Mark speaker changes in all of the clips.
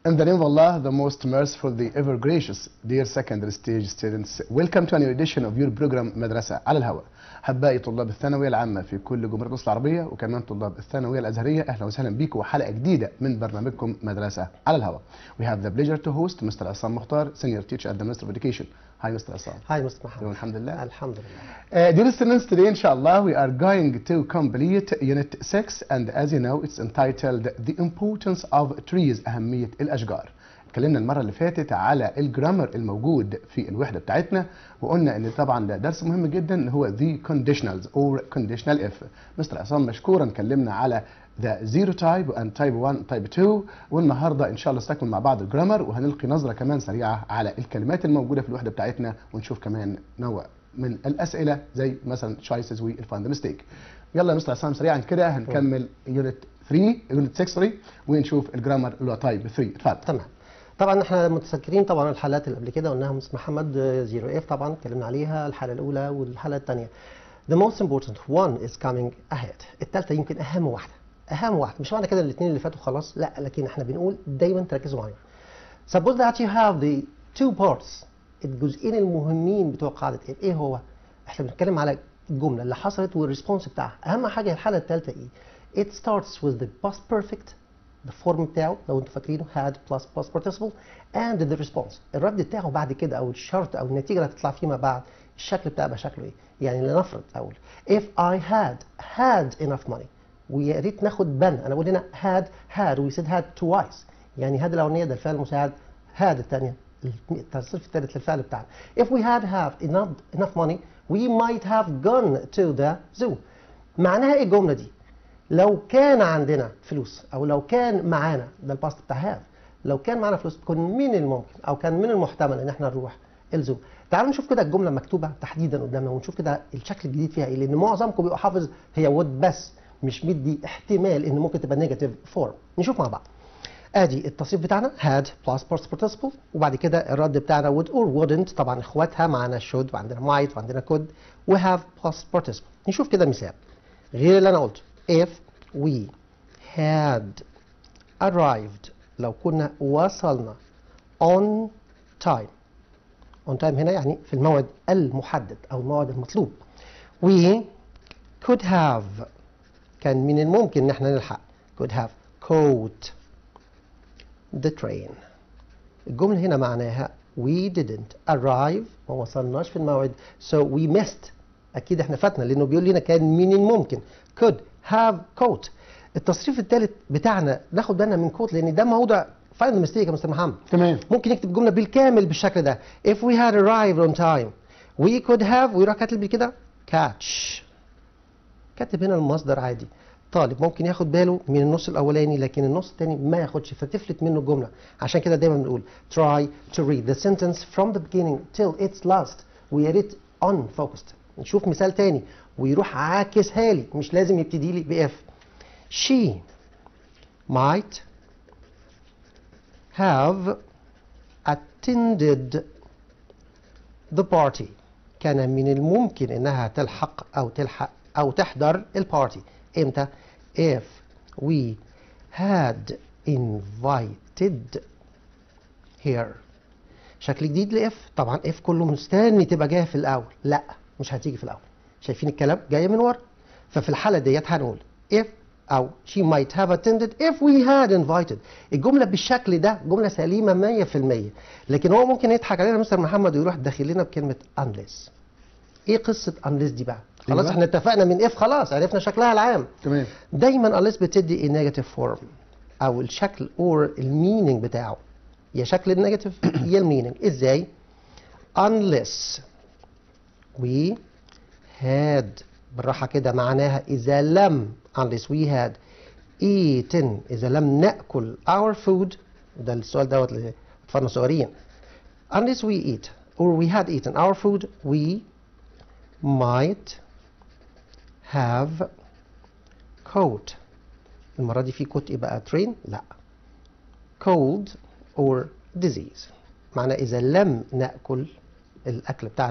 Speaker 1: In the name of Allah, the most merciful, the ever gracious, dear secondary stage students, welcome to a new edition of your program مدرسة على الهواء. أحبائي طلاب الثانوية العامة في كل جمهورية مصر العربية وكمان طلاب الثانوية الأزهرية أهلا وسهلا بكم وحلقة جديدة من برنامجكم مدرسة على الهواء. We have the pleasure to host Mr. عصام مختار, senior teacher at the Ministry of Education. Hi Mr. عصام.
Speaker 2: هاي مستر محمد
Speaker 1: الحمد لله.
Speaker 2: الحمد لله
Speaker 1: Uh, dear students, today inshallah we are going to complete unit 6 and as you know it's entitled The Importance of Trees أهمية الأشجار. اتكلمنا المرة اللي فاتت على الجرامر الموجود في الوحدة بتاعتنا وقلنا ان طبعا ده درس مهم جدا اللي هو the conditionals or conditional if. مستر عصام مشكورا اتكلمنا على the zero type and type 1 type 2 والنهارده ان شاء الله نستكمل مع بعض الجرامر وهنلقي نظرة كمان سريعة على الكلمات الموجودة في الوحدة بتاعتنا ونشوف كمان نوع من الاسئله زي مثلا choices والفاند ميستيك يلا يا مستر عصام سريعا كده هنكمل يونت 3 يونت 6 سوري ونشوف الجرامر اللي هو تايب 3 اتفضل
Speaker 2: تمام طبعا احنا متذكرين طبعا الحالات اللي قبل كده قلناها مستر محمد زيرو اف طبعا اتكلمنا عليها الحاله الاولى والحاله الثانيه The most important one is coming ahead الثالثه يمكن اهم واحده اهم واحده مش معنى كده الاثنين اللي فاتوا خلاص لا لكن احنا بنقول دايما تركزوا معايا Suppose that you have the two parts الجزئين المهمين بتوع قاعده ايه ايه هو احنا بنتكلم على الجمله اللي حصلت والريسبونس بتاعها اهم حاجه الحاله الثالثه ايه it starts with the past perfect the form بتاعه لو انتوا فاكرينه had plus plus participle and the response الرد بتاعه بعد كده او الشرط او النتيجه اللي هتطلع فيما بعد الشكل بتاعه بقى شكله ايه يعني لنفرض اقول if I had had enough money ويا ريت ناخد بن انا بقول هنا had had we said had twice يعني had الاولانيه ده الفعل المساعد had الثانيه التصريف الثالث للفعل بتاعنا if we had have enough, enough money we might have gone to the zoo معناها ايه الجمله دي لو كان عندنا فلوس او لو كان معانا ده الباست بتاع هاف لو كان معانا فلوس كن من الممكن او كان من المحتمل ان احنا نروح الزو تعالوا نشوف كده الجمله مكتوبه تحديدا قدامنا ونشوف كده الشكل الجديد فيها ايه لان معظمكم بيبقى حافظ هي وود بس مش مدي احتمال ان ممكن تبقى نيجاتيف فورم نشوف مع بعض ادي التصريف بتاعنا had plus past participle وبعد كده الرد بتاعنا would or wouldn't طبعا اخواتها معانا should وعندنا might وعندنا could و have plus participle نشوف كده مثال غير اللي انا قلته if we had arrived لو كنا وصلنا on time on time هنا يعني في الموعد المحدد او الموعد المطلوب we could have كان من الممكن ان احنا نلحق could have caught the train الجملة هنا معناها we didn't arrive ما وصلناش في الموعد so we missed أكيد احنا فاتنا لأنه بيقول لنا كان من الممكن could have caught التصريف الثالث بتاعنا ناخد بالنا من كوت لأن ده موضع فايند ميستيك يا مستر محمد
Speaker 1: تمام
Speaker 2: ممكن نكتب جملة بالكامل بالشكل ده if we had arrived on time we could have ويروح كاتب لي كده catch كاتب هنا المصدر عادي طالب ممكن ياخد باله من النص الاولاني لكن النص الثاني ما ياخدش فتفلت منه الجمله عشان كده دايما بنقول try to read the sentence from the beginning till its last ويا ريت on focused نشوف مثال تاني ويروح عاكسها لي مش لازم يبتدي لي باف she might have attended the party كان من الممكن انها تلحق او تلحق او تحضر البارتي امتى if we had invited her شكل جديد لاف طبعا اف كله مستني تبقى جايه في الاول لا مش هتيجي في الاول شايفين الكلام جايه من ورا ففي الحاله ديت هنقول if او she might have attended if we had invited الجمله بالشكل ده جمله سليمه 100% لكن هو ممكن يضحك علينا مستر محمد ويروح داخل لنا بكلمه unless ايه قصه unless دي بقى خلاص
Speaker 1: أيوة.
Speaker 2: احنا اتفقنا من if خلاص عرفنا شكلها العام
Speaker 1: تمام
Speaker 2: دايما unless بتدي النيجاتيف فورم او الشكل اور المينينج بتاعه يا شكل النيجاتيف يا المينينج ازاي unless we had بالراحه كده معناها اذا لم unless we had eaten اذا لم ناكل our food ده السؤال دوت لاطفالنا الصغيرين unless we eat or we had eaten our food we might have caught المرة دي في كوت يبقى train لا cold or disease معنى إذا لم نأكل الأكل بتاعنا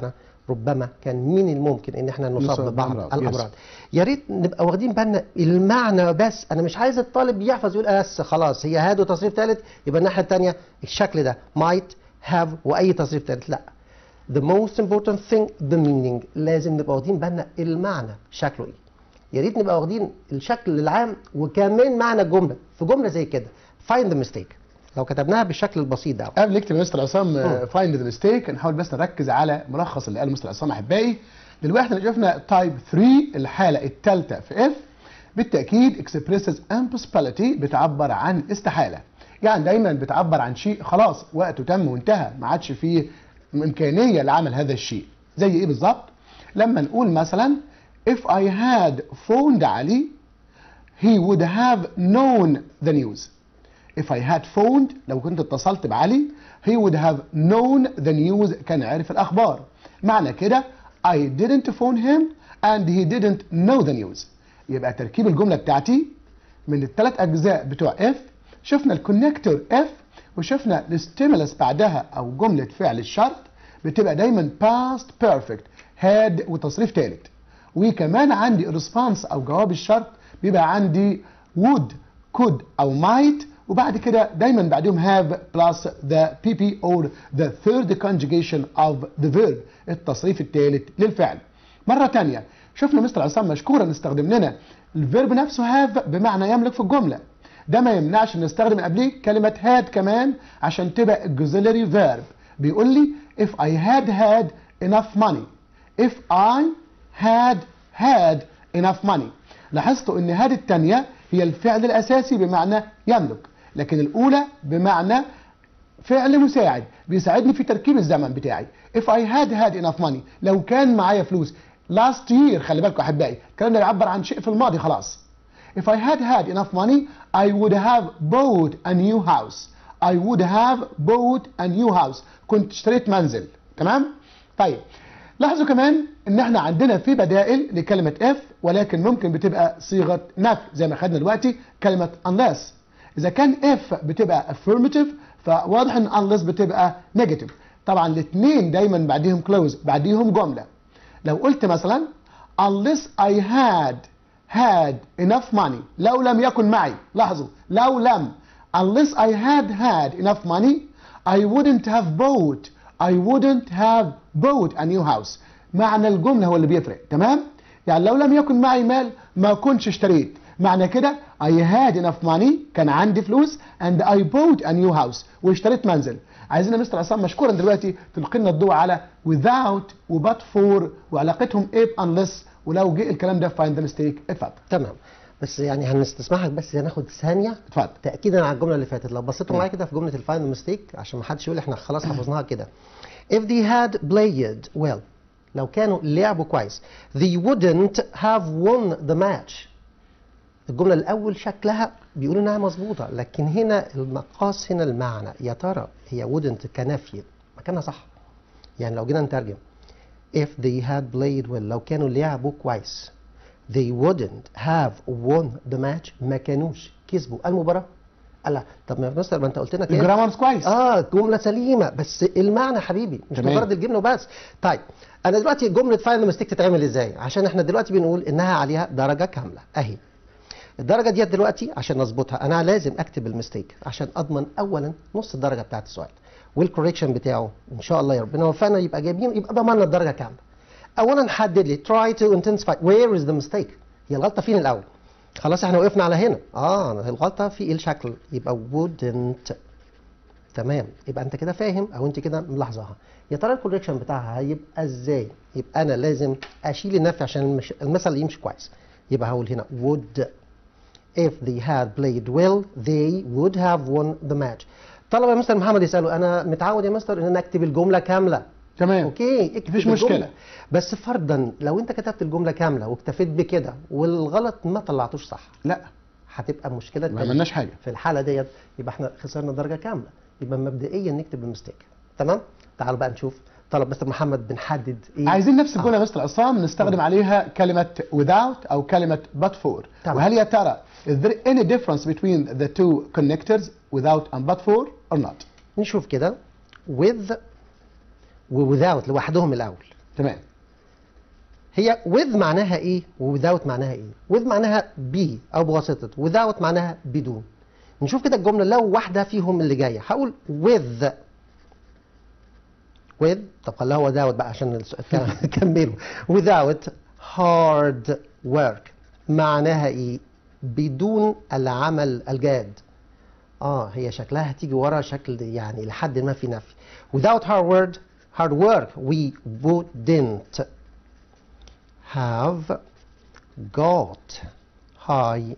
Speaker 2: ربما كان من الممكن ان احنا نصاب
Speaker 1: نصاب
Speaker 2: ببعض
Speaker 1: بأمراض.
Speaker 2: الامراض
Speaker 1: Yes.
Speaker 2: يا ريت نبقى واخدين بالنا المعنى بس انا مش عايز الطالب يحفظ يقول بس خلاص هي هاد وتصريف ثالث يبقى الناحيه الثانيه الشكل ده might have واي تصريف ثالث لا the most important thing the meaning لازم نبقى واخدين بالنا المعنى شكله ايه يا ريت نبقى واخدين الشكل العام وكمان معنى الجمله في جمله زي كده find the mistake لو كتبناها بالشكل البسيط ده
Speaker 1: قبل نكتب مستر عصام
Speaker 2: مم.
Speaker 1: فايند ذا ميستيك نحاول بس نركز على ملخص اللي قاله مستر عصام احبائي دلوقتي احنا شفنا تايب 3 الحاله الثالثه في اف بالتاكيد اكسبريسز امبوسبيليتي بتعبر عن استحاله يعني دايما بتعبر عن شيء خلاص وقته تم وانتهى ما عادش فيه امكانيه لعمل هذا الشيء زي ايه بالظبط لما نقول مثلا if I had phoned علي he would have known the news If I had phoned لو كنت اتصلت بعلي he would have known the news كان عارف الأخبار معنى كده I didn't phone him and he didn't know the news يبقى تركيب الجملة بتاعتي من الثلاث أجزاء بتوع if شفنا الكونكتور if وشفنا الستيمولس بعدها أو جملة فعل الشرط بتبقى دايما past perfect had وتصريف ثالث وكمان عندي response أو جواب الشرط بيبقى عندي would could أو might وبعد كده دايما بعدهم have plus the pp or the third conjugation of the verb التصريف الثالث للفعل مرة تانية شفنا مستر عصام مشكورا استخدم لنا الفيرب نفسه have بمعنى يملك في الجملة ده ما يمنعش ان نستخدم قبليه كلمة had كمان عشان تبقى auxiliary verb بيقول لي if I had had enough money if I had had enough money لاحظتوا ان هاد التانية هي الفعل الاساسي بمعنى يملك لكن الاولى بمعنى فعل مساعد بيساعدني في تركيب الزمن بتاعي if I had had enough money لو كان معايا فلوس last year خلي بالكم احبائي الكلام ده بيعبر عن شيء في الماضي خلاص if I had had enough money I would have bought a new house I would have bought a new house كنت اشتريت منزل تمام طيب لاحظوا كمان ان احنا عندنا في بدائل لكلمة if ولكن ممكن بتبقى صيغة نفي زي ما خدنا دلوقتي كلمة unless اذا كان if بتبقى affirmative فواضح ان unless بتبقى negative طبعا الاثنين دايما بعديهم close بعديهم جملة لو قلت مثلا unless I had had enough money لو لم يكن معي لاحظوا لو لم unless I had had enough money I wouldn't have bought I wouldn't have bought a new house معنى الجملة هو اللي بيفرق تمام يعني لو لم يكن معي مال ما كنتش اشتريت معنى كده I had enough money كان عندي فلوس and I bought a new house واشتريت منزل عايزين يا مستر عصام مشكورا دلوقتي تلقي لنا الضوء على without و but for وعلاقتهم ايه ب unless ولو جه الكلام ده في find the mistake اتفضل
Speaker 2: تمام بس يعني هنستسمحك بس ناخد ثانيه
Speaker 1: اتفضل
Speaker 2: تاكيدا على الجمله اللي فاتت لو بصيتوا معايا كده في جمله الفاينل ميستيك عشان ما حدش يقول احنا خلاص حفظناها كده if they had played well لو كانوا لعبوا كويس they wouldn't have won the match الجمله الاول شكلها بيقول انها مظبوطه لكن هنا المقاس هنا المعنى يا ترى هي wouldn't كنفي مكانها صح يعني لو جينا نترجم if they had played well لو كانوا لعبوا كويس they wouldn't have won the match ما كانوش كسبوا المباراة قال لا طب ما يا مستر ما انت قلت لنا كده
Speaker 1: الجرامر كويس
Speaker 2: اه جملة سليمة بس المعنى حبيبي مش
Speaker 1: تمام.
Speaker 2: مجرد الجبنة وبس طيب انا دلوقتي جملة فاينل ميستيك تتعمل ازاي عشان احنا دلوقتي بنقول انها عليها درجة كاملة اهي الدرجة ديت دلوقتي عشان اظبطها انا لازم اكتب الميستيك عشان اضمن اولا نص الدرجة بتاعت السؤال والكوريكشن بتاعه ان شاء الله يا ربنا وفقنا يبقى جايبين يبقى ضمننا الدرجة كاملة اولا حدد لي try to intensify where is the mistake هي الغلطة فين الاول خلاص احنا وقفنا على هنا اه الغلطة في ايه الشكل يبقى wouldn't تمام يبقى انت كده فاهم او انت كده ملاحظاها يا ترى الكوريكشن بتاعها هيبقى ازاي يبقى انا لازم اشيل النفي عشان المش... المثل يمشي كويس يبقى هقول هنا would if they had played well they would have won the match طلب يا مستر محمد يسالوا انا متعود يا مستر ان انا اكتب الجمله كامله
Speaker 1: تمام
Speaker 2: اوكي اكتب
Speaker 1: مفيش
Speaker 2: الجملة.
Speaker 1: مشكلة.
Speaker 2: بس فرضا لو انت كتبت الجمله كامله واكتفيت بكده والغلط ما طلعتوش صح
Speaker 1: لا
Speaker 2: هتبقى مشكله
Speaker 1: ما
Speaker 2: تانية.
Speaker 1: عملناش حاجة
Speaker 2: في الحاله ديت يبقى احنا خسرنا درجه كامله يبقى مبدئيا نكتب المستيك تمام تعالوا بقى نشوف طلب مستر محمد بنحدد ايه
Speaker 1: عايزين نفس الجمله
Speaker 2: آه.
Speaker 1: يا مستر عصام نستخدم عليها كلمه without او كلمه but for
Speaker 2: تمام.
Speaker 1: وهل يا ترى is there any difference between the two connectors without and but for or not
Speaker 2: نشوف كده with و without لوحدهم الاول
Speaker 1: تمام
Speaker 2: هي with معناها ايه و without معناها ايه with معناها بي او بواسطه without معناها بدون نشوف كده الجمله لو واحده فيهم اللي جايه هقول with with طب خليها without بقى عشان السؤال كملوا without hard work معناها ايه بدون العمل الجاد اه هي شكلها هتيجي ورا شكل يعني لحد ما في نفي without hard work hard work we wouldn't have got high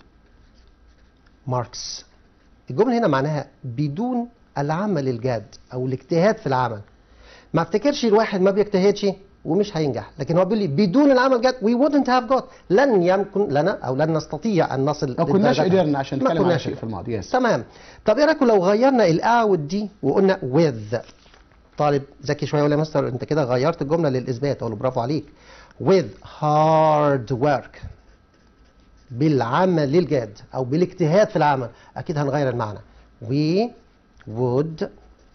Speaker 2: marks الجملة هنا معناها بدون العمل الجاد أو الاجتهاد في العمل ما افتكرش الواحد ما بيجتهدش ومش هينجح لكن هو بيقول لي بدون العمل الجاد we wouldn't have got لن يمكن لنا أو لن نستطيع أن نصل
Speaker 1: ما كناش
Speaker 2: للدرجة
Speaker 1: قدرنا عشان
Speaker 2: ما
Speaker 1: نتكلم على
Speaker 2: كناش
Speaker 1: شيء في الماضي يس
Speaker 2: تمام طب ايه رايكم لو غيرنا الاوت دي وقلنا with طالب ذكي شويه يقول لي يا مستر انت كده غيرت الجمله للاثبات اقول له برافو عليك with hard work بالعمل الجاد او بالاجتهاد في العمل اكيد هنغير المعنى we would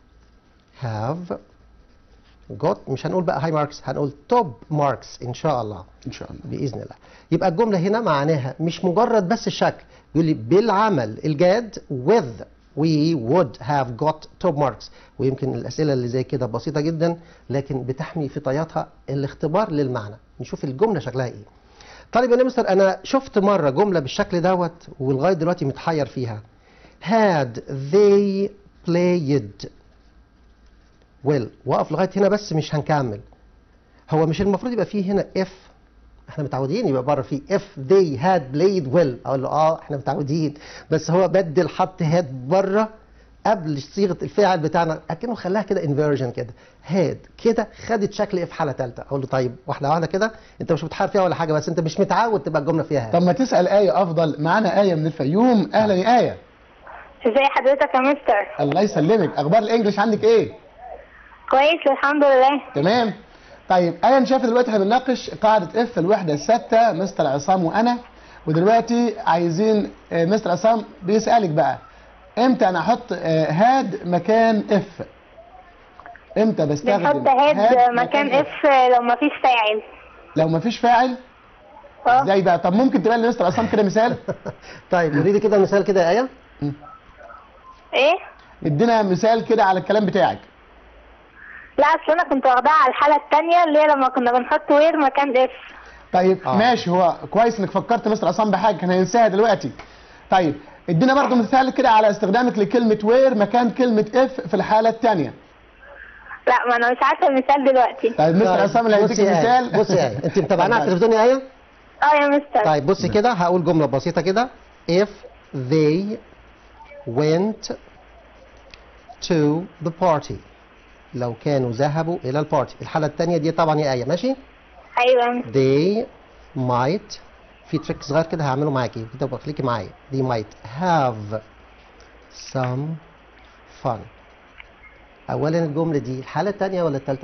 Speaker 2: have got مش هنقول بقى high marks هنقول top marks ان شاء الله
Speaker 1: ان شاء الله
Speaker 2: باذن الله يبقى الجمله هنا معناها مش مجرد بس الشكل يقول لي بالعمل الجاد with we would have got top marks ويمكن الاسئله اللي زي كده بسيطه جدا لكن بتحمي في طياتها الاختبار للمعنى نشوف الجمله شكلها ايه طيب يا مستر انا شفت مره جمله بالشكل دوت ولغايه دلوقتي متحير فيها had they played well وقف لغايه هنا بس مش هنكمل هو مش المفروض يبقى فيه هنا if احنا متعودين يبقى بره فيه if they had played well اقول له اه احنا متعودين بس هو بدل حط had بره قبل صيغه الفعل بتاعنا اكنه خلاها كده انفيرجن كده هاد كده خدت شكل اف حاله ثالثه اقول له طيب واحده واحده كده انت مش متحير فيها ولا حاجه بس انت مش متعود تبقى الجمله فيها هاد
Speaker 1: طب ما تسال ايه افضل معانا ايه من الفيوم اهلا يا ايه
Speaker 3: ازي حضرتك يا مستر
Speaker 1: الله يسلمك اخبار الانجليش عندك ايه
Speaker 3: كويس الحمد لله
Speaker 1: تمام طيب انا أنا شايف دلوقتي احنا بنناقش قاعده اف الوحده الثابته مستر عصام وانا ودلوقتي عايزين آه، مستر عصام بيسالك بقى امتى انا احط آه، هاد مكان اف امتى بستخدم
Speaker 3: بنحط هاد مكان اف لو مفيش فاعل
Speaker 1: لو مفيش فاعل
Speaker 3: اه
Speaker 1: ازاي بقى طب ممكن تبقى لي مستر عصام كده مثال
Speaker 2: طيب قولي لي كده مثال كده يا ايه
Speaker 3: ايه
Speaker 1: ادينا مثال كده على الكلام بتاعك
Speaker 3: لا اصل انا كنت واخداها على الحاله الثانيه اللي هي لما كنا بنحط وير مكان اف
Speaker 1: طيب
Speaker 2: آه.
Speaker 1: آه. ماشي هو كويس انك فكرت مستر عصام بحاجه كان هينساها دلوقتي طيب ادينا برضو مثال كده على استخدامك لكلمه وير مكان كلمه اف في الحاله الثانيه
Speaker 3: لا ما انا مش عارفه المثال دلوقتي
Speaker 1: طيب مستر عصام اللي هيديك
Speaker 2: بصي يا آية،
Speaker 1: مثال
Speaker 2: بصي يا آية، انت متابعانا على
Speaker 1: اتفضل.
Speaker 2: التلفزيون يا ايه
Speaker 3: اه يا مستر
Speaker 2: طيب بصي كده هقول جملة بسيطة كده if they went to the party لو كانوا ذهبوا إلى البارتي الحالة التانية دي طبعا يا آية ماشي
Speaker 3: ايوه
Speaker 2: they might في تريك صغير كده هعمله معاكي كده خليكي معايا they might have some fun أولا الجملة دي الحالة التانية ولا التالتة؟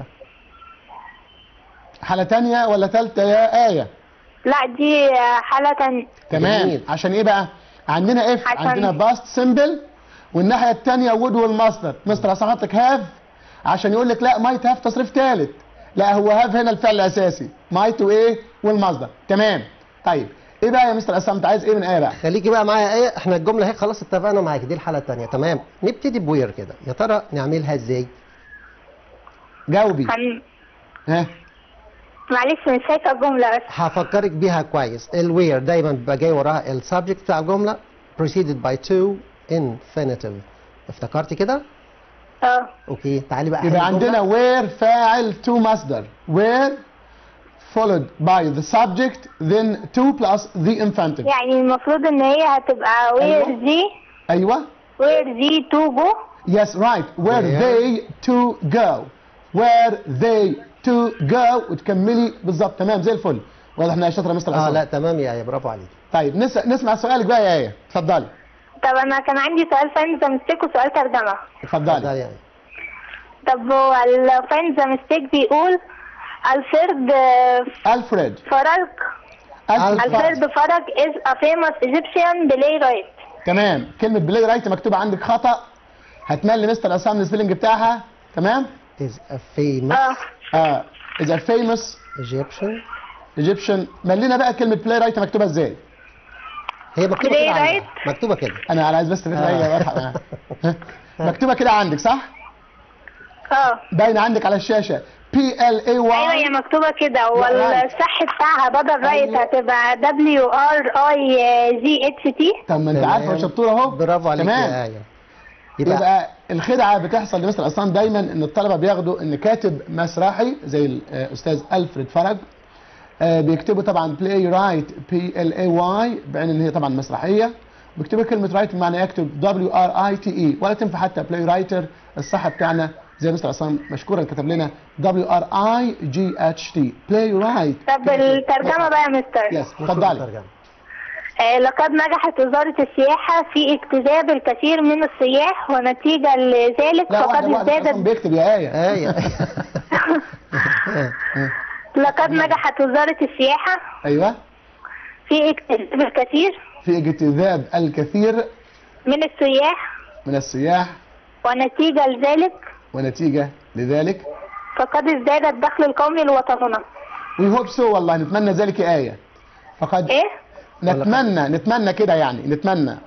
Speaker 1: حاله ثانيه ولا ثالثه يا ايه
Speaker 3: لا دي حاله تانية
Speaker 1: تمام
Speaker 2: جميل.
Speaker 1: عشان ايه بقى عندنا اف
Speaker 3: عشان-
Speaker 1: عندنا باست سيمبل والناحيه الثانيه وود والمصدر مستر عصام حط لك هاف عشان يقول لك لا مايت هاف تصريف ثالث لا هو هاف هنا الفعل الاساسي مايت وايه والمصدر تمام طيب ايه بقى يا مستر عصام انت عايز ايه من ايه بقى
Speaker 2: خليكي بقى معايا ايه احنا الجمله هيك خلاص اتفقنا معاك دي الحاله الثانيه تمام نبتدي بوير كده يا ترى نعملها ازاي
Speaker 1: جاوبي
Speaker 3: هن...
Speaker 1: ها
Speaker 3: معلش مش شايفه الجمله بس
Speaker 2: هفكرك بيها كويس الوير دايما بيبقى جاي وراها السبجكت بتاع الجمله preceded by to infinitive افتكرتي كده
Speaker 3: اه
Speaker 2: اوكي تعالي بقى
Speaker 1: يبقى
Speaker 2: أحل الجملة.
Speaker 1: عندنا وير فاعل تو مصدر وير followed by the subject then to plus the infinitive
Speaker 3: يعني المفروض ان هي هتبقى وير
Speaker 1: أيوة.
Speaker 3: دي
Speaker 1: ايوه
Speaker 3: وير دي تو جو
Speaker 1: Yes, right. Where
Speaker 2: Yeah.
Speaker 1: they to go. Where they to go وتكملي بالظبط تمام زي الفل. واضح انها شاطره مستر
Speaker 2: اه
Speaker 1: عصام.
Speaker 2: لا تمام يا ايه برافو عليك
Speaker 1: طيب نس... نسمع سؤالك بقى يا ايه. اتفضلي.
Speaker 3: طب انا كان عندي سؤال فاين ذا ميستيك وسؤال ترجمه
Speaker 2: اتفضلي
Speaker 1: اتفضلي.
Speaker 2: يا ايه
Speaker 3: طب هو الفاين ذا ميستيك بيقول الفرد
Speaker 1: الفريد.
Speaker 3: فرج
Speaker 1: الفريد.
Speaker 3: الفرد فرج is a famous Egyptian playwright
Speaker 1: تمام كلمه بلاي رايت مكتوبه عندك خطا. هتملي مستر عصام السبيلنج بتاعها تمام؟
Speaker 2: is a famous
Speaker 3: اه
Speaker 1: اه is a famous
Speaker 2: Egyptian
Speaker 1: Egyptian ملينا بقى كلمة بلاي رايت مكتوبة ازاي؟
Speaker 2: هي مكتوبة كده
Speaker 3: Playwright.
Speaker 2: عندها. مكتوبة كده
Speaker 1: أنا عايز بس تفهم هي واضحة ها؟ مكتوبة كده عندك صح؟
Speaker 3: اه
Speaker 1: باينة عندك على الشاشة P L A
Speaker 3: ايوه هي
Speaker 1: Y
Speaker 3: مكتوبه كده
Speaker 1: لا.
Speaker 3: والصح بتاعها بدل رايت
Speaker 1: أيوة.
Speaker 3: هتبقى دبليو ار اي جي اتش تي
Speaker 1: طب ما أنت
Speaker 2: تمام.
Speaker 1: عارفة وشطورة أهو
Speaker 2: برافو عليك
Speaker 1: تمام
Speaker 2: يا آية يبقى
Speaker 1: يبقى الخدعه بتحصل لمستر عصام دايما ان الطلبه بياخدوا ان كاتب مسرحي زي الاستاذ الفريد فرج آه، بيكتبوا طبعا بلاي رايت بي ال اي واي بعين ان هي طبعا مسرحيه بيكتبوا كلمه رايت بمعنى يكتب دبليو ار اي تي اي ولا تنفع حتى بلاي رايتر الصح بتاعنا زي مستر عصام مشكورا كتب لنا دبليو ار اي جي اتش تي بلاي رايت
Speaker 3: طب الترجمه بقى يا مستر
Speaker 1: يس
Speaker 2: نشوف
Speaker 1: اتفضلي
Speaker 2: الترجمة.
Speaker 3: آه، لقد نجحت وزارة السياحة في اجتذاب الكثير من السياح ونتيجة لذلك
Speaker 1: لا
Speaker 3: فقد
Speaker 1: واحده واحده عصام
Speaker 3: ازدادت
Speaker 1: بيكتب يا ايه
Speaker 2: آية
Speaker 3: لقد نجحت وزارة السياحة
Speaker 1: ايوه
Speaker 3: في اجتذاب الكثير
Speaker 1: في اجتذاب الكثير
Speaker 3: من السياح
Speaker 1: من السياح
Speaker 3: ونتيجة لذلك
Speaker 1: ونتيجه لذلك
Speaker 3: فقد ازداد الدخل القومي لوطننا
Speaker 1: وي هوب سو والله نتمنى ذلك يا آية فقد
Speaker 3: ايه
Speaker 1: نتمنى نتمنى كده يعني نتمنى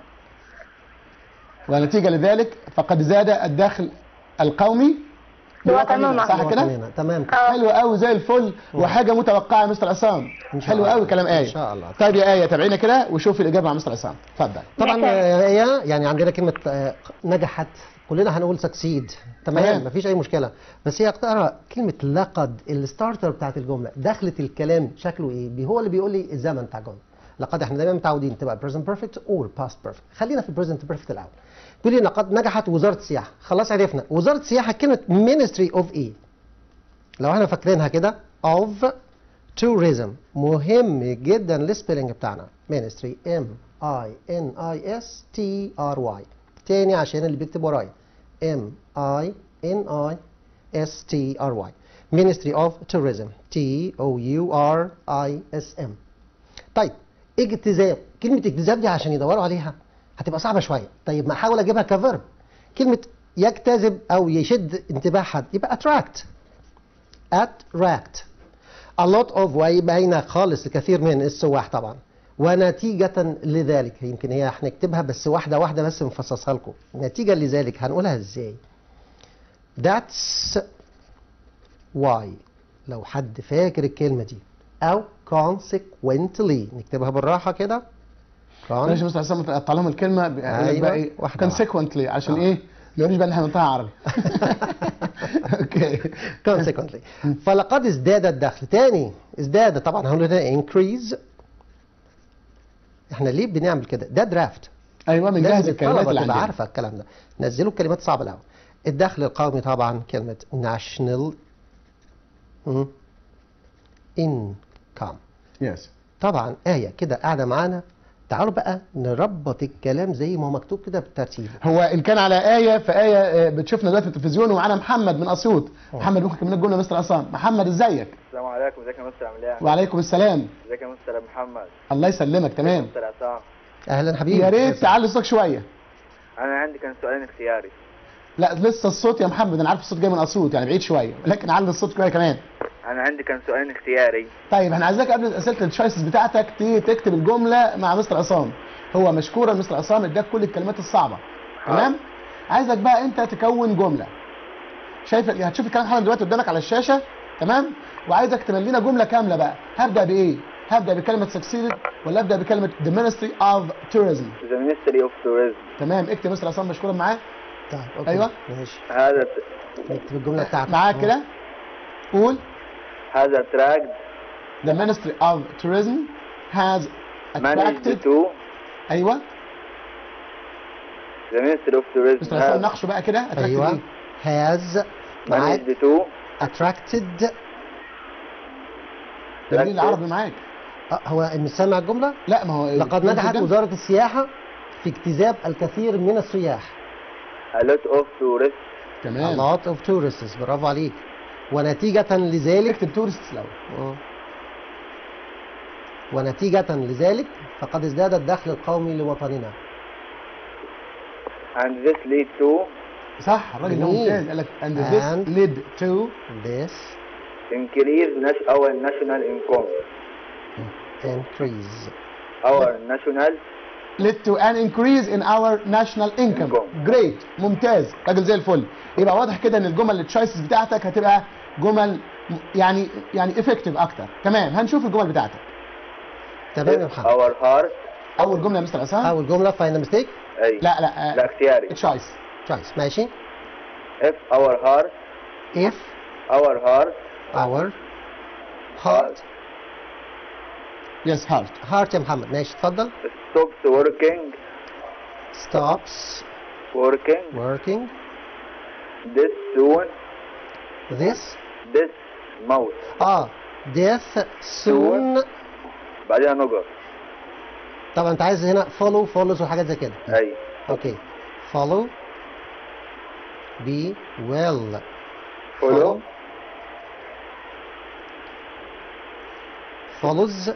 Speaker 1: ونتيجة لذلك فقد زاد الدخل القومي
Speaker 3: لوطننا.
Speaker 1: صح كده؟
Speaker 2: وطننا. تمام
Speaker 3: اه
Speaker 1: حلو قوي زي الفل وحاجة متوقعة يا مستر عصام
Speaker 2: إن شاء
Speaker 1: حلو
Speaker 2: الله.
Speaker 1: قوي كلام آية
Speaker 2: إن شاء الله.
Speaker 1: طيب يا آية تابعينا كده وشوفي الإجابة مع مستر عصام اتفضل
Speaker 2: طبعا
Speaker 3: ماشي.
Speaker 2: آه، هي يعني عندنا كلمة آه، نجحت كلنا هنقول سكسيد
Speaker 1: تمام.
Speaker 2: تمام مفيش أي مشكلة بس هي اختارها كلمة لقد الستارتر بتاعت الجملة دخلت الكلام شكله إيه بي- هو اللي بيقول لي الزمن بتاع الجملة لقد احنا دايما متعودين تبقى present perfect or past perfect خلينا في present perfect الأول بيقول لي لقد نجحت وزارة السياحة خلاص عرفنا وزارة السياحة كلمة ministry of إيه لو احنا فاكرينها كده of tourism مهم جدا السبيلنج بتاعنا ministry m i n i s t r y تاني عشان اللي بيكتب ورايا m i n i s t r y ministry of tourism t o u r i s m طيب اجتذاب كلمة اجتذاب دي عشان يدوروا عليها هتبقى صعبة شوية طيب ما احاول اجيبها كفيرب كلمة يجتذب او يشد انتباه حد يبقى attract attract a lot of ويبقى خالص الكثير من السواح طبعا ونتيجة لذلك يمكن هي هنكتبها بس واحدة واحدة بس نفصصها لكم نتيجة لذلك هنقولها ازاي that's why لو حد فاكر الكلمة دي أو consequently نكتبها بالراحة كده
Speaker 1: معلش يا
Speaker 2: con
Speaker 1: مستر عصام قطع لهم الكلمة يقول لك
Speaker 2: أيوة،
Speaker 1: بقى ايه
Speaker 2: واحدة
Speaker 1: consequently عشان
Speaker 2: آه.
Speaker 1: ايه ما يقولوش بقى ان احنا بنطلع عربي اوكي
Speaker 2: consequently فلقد ازداد الدخل تاني ازداد طبعا هنقول ده increase احنا ليه بنعمل كده ده درافت
Speaker 1: ايوه بنجهز
Speaker 2: لازم
Speaker 1: الكلمات
Speaker 2: الطلبه
Speaker 1: اللي
Speaker 2: تبقى
Speaker 1: عندنا
Speaker 2: عارفه الكلام ده نزلوا الكلمات الصعبه الاول الدخل القومي طبعا كلمه national مم. income
Speaker 1: يس
Speaker 2: طبعا آية كده قاعدة معانا تعالوا بقى نربط الكلام زي ما هو مكتوب كده بالترتيب
Speaker 1: هو ان كان على ايه فايه آه، بتشوفنا دلوقتي في التلفزيون ومعانا محمد من اسيوط محمد ممكن كمان الجمله مستر عصام محمد ازيك
Speaker 4: السلام عليكم ازيك يا مستر عامل ايه؟
Speaker 1: وعليكم السلام
Speaker 4: ازيك يا مستر محمد؟
Speaker 1: الله يسلمك تمام
Speaker 4: مستر عصام
Speaker 2: أهلا حبيبي
Speaker 1: يا ريت تعلي صوتك شويه
Speaker 4: انا عندي كان سؤالين اختياري
Speaker 1: لا لسه الصوت يا محمد انا عارف الصوت جاي من اسيوط يعني بعيد شويه ولكن علي الصوت شويه كمان
Speaker 4: انا عندي كان سؤالين اختياري
Speaker 1: طيب احنا عايزاك قبل اسئله التشويسز بتاعتك ت- تكتب الجمله مع مستر عصام هو مشكورا مستر عصام اداك كل الكلمات الصعبه تمام عايزك بقى انت تكون جمله شايف هتشوف الكلام حالا دلوقتي قدامك على الشاشه تمام وعايزك تملينا جمله كامله بقى هبدا بايه هبدا بكلمه succeeded ولا ابدا بكلمه the ministry of tourism
Speaker 4: ذا مينستري اوف توريزم
Speaker 1: تمام اكتب مستر عصام مشكورا معاه
Speaker 2: طيب أوكي.
Speaker 1: أيوة.
Speaker 2: ماشي
Speaker 4: هذا
Speaker 2: نكتب الجملة بتاعتك
Speaker 1: معاك كده قول
Speaker 4: هذا تراكد
Speaker 1: the ministry of tourism has
Speaker 4: مانجد
Speaker 1: attracted
Speaker 4: تو
Speaker 1: ايوه
Speaker 4: ذا مينستري اوف
Speaker 1: مستر عصام
Speaker 4: توريزم
Speaker 1: ناقشه بقى كده attracted
Speaker 2: أيوة
Speaker 1: إيه؟
Speaker 2: has معاك
Speaker 4: مانجد تو
Speaker 2: attracted
Speaker 1: دليل العربي معاك
Speaker 2: آه، هو مش سامع الجملة
Speaker 1: لا ما هو
Speaker 2: لقد نجحت وزارة السياحة في اجتذاب الكثير من السياح
Speaker 4: a lot of tourists
Speaker 2: a
Speaker 1: تمام
Speaker 2: lot of tourists برافو عليك ونتيجة لذلك
Speaker 1: اكتب تورست الاول
Speaker 2: آه. ونتيجة لذلك فقد ازداد الدخل القومي لوطننا
Speaker 4: and this lead to
Speaker 1: صح الراجل ده
Speaker 2: جميل.
Speaker 1: ممتاز قال لك and this
Speaker 2: And-
Speaker 1: led to
Speaker 2: this
Speaker 4: increase nas- our national income.
Speaker 2: increase
Speaker 4: Our national
Speaker 1: led to an increase in our national income.
Speaker 4: Income.
Speaker 1: Great ممتاز راجل زي الفل يبقى واضح كده ان الجمل التشويسز بتاعتك هتبقى جمل م- يعني يعني افكتيف اكتر تمام هنشوف الجمل بتاعتك
Speaker 2: تمام يا
Speaker 4: if
Speaker 2: محمد
Speaker 4: our heart
Speaker 1: اول جمله يا مستر عصام
Speaker 2: اول جمله فايند ميستيك
Speaker 4: أي
Speaker 1: لا لا
Speaker 4: لا اختياري
Speaker 1: تشويس
Speaker 2: تشويس ماشي
Speaker 4: if our heart
Speaker 2: if
Speaker 4: our heart
Speaker 2: our heart
Speaker 1: يس هارت
Speaker 2: heart يا محمد ماشي اتفضل
Speaker 4: stops working
Speaker 2: stops
Speaker 4: working
Speaker 2: working
Speaker 4: this soon
Speaker 2: this
Speaker 4: this موت
Speaker 2: اه death soon
Speaker 4: بعدين نقف
Speaker 2: طبعا انت عايز هنا follow follows وحاجات زي كده
Speaker 4: أي
Speaker 2: اوكي follow be well
Speaker 4: follow
Speaker 2: follows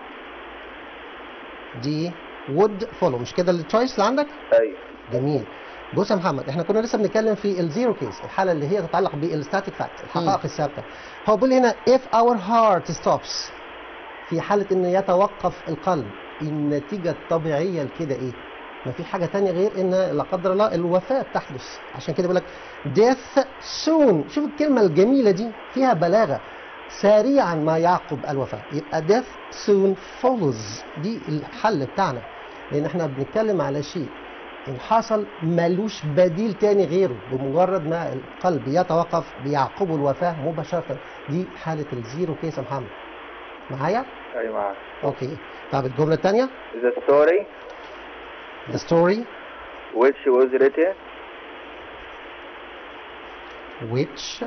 Speaker 2: دي would follow مش كده التشويس اللي عندك
Speaker 4: أي
Speaker 2: جميل بص يا محمد احنا كنا لسه بنتكلم في الزيرو كيس الحاله اللي هي تتعلق بالستاتيك فاكت الحقائق الثابته هو بيقول هنا if our heart stops في حاله ان يتوقف القلب النتيجه الطبيعيه لكده ايه ما في حاجه تانية غير ان لا قدر الله الوفاه تحدث عشان كده بيقول لك death soon شوف الكلمه الجميله دي فيها بلاغه سريعا ما يعقب الوفاه يبقى death soon follows دي الحل بتاعنا لان احنا بنتكلم على شيء إن حصل ملوش بديل تاني غيره بمجرد ما القلب يتوقف بيعقبه الوفاة مباشرة دي حالة الزيرو كيس يا محمد معايا؟
Speaker 4: أي معك
Speaker 2: اوكي طب الجملة التانية
Speaker 4: the story
Speaker 2: the story
Speaker 4: which was written
Speaker 2: which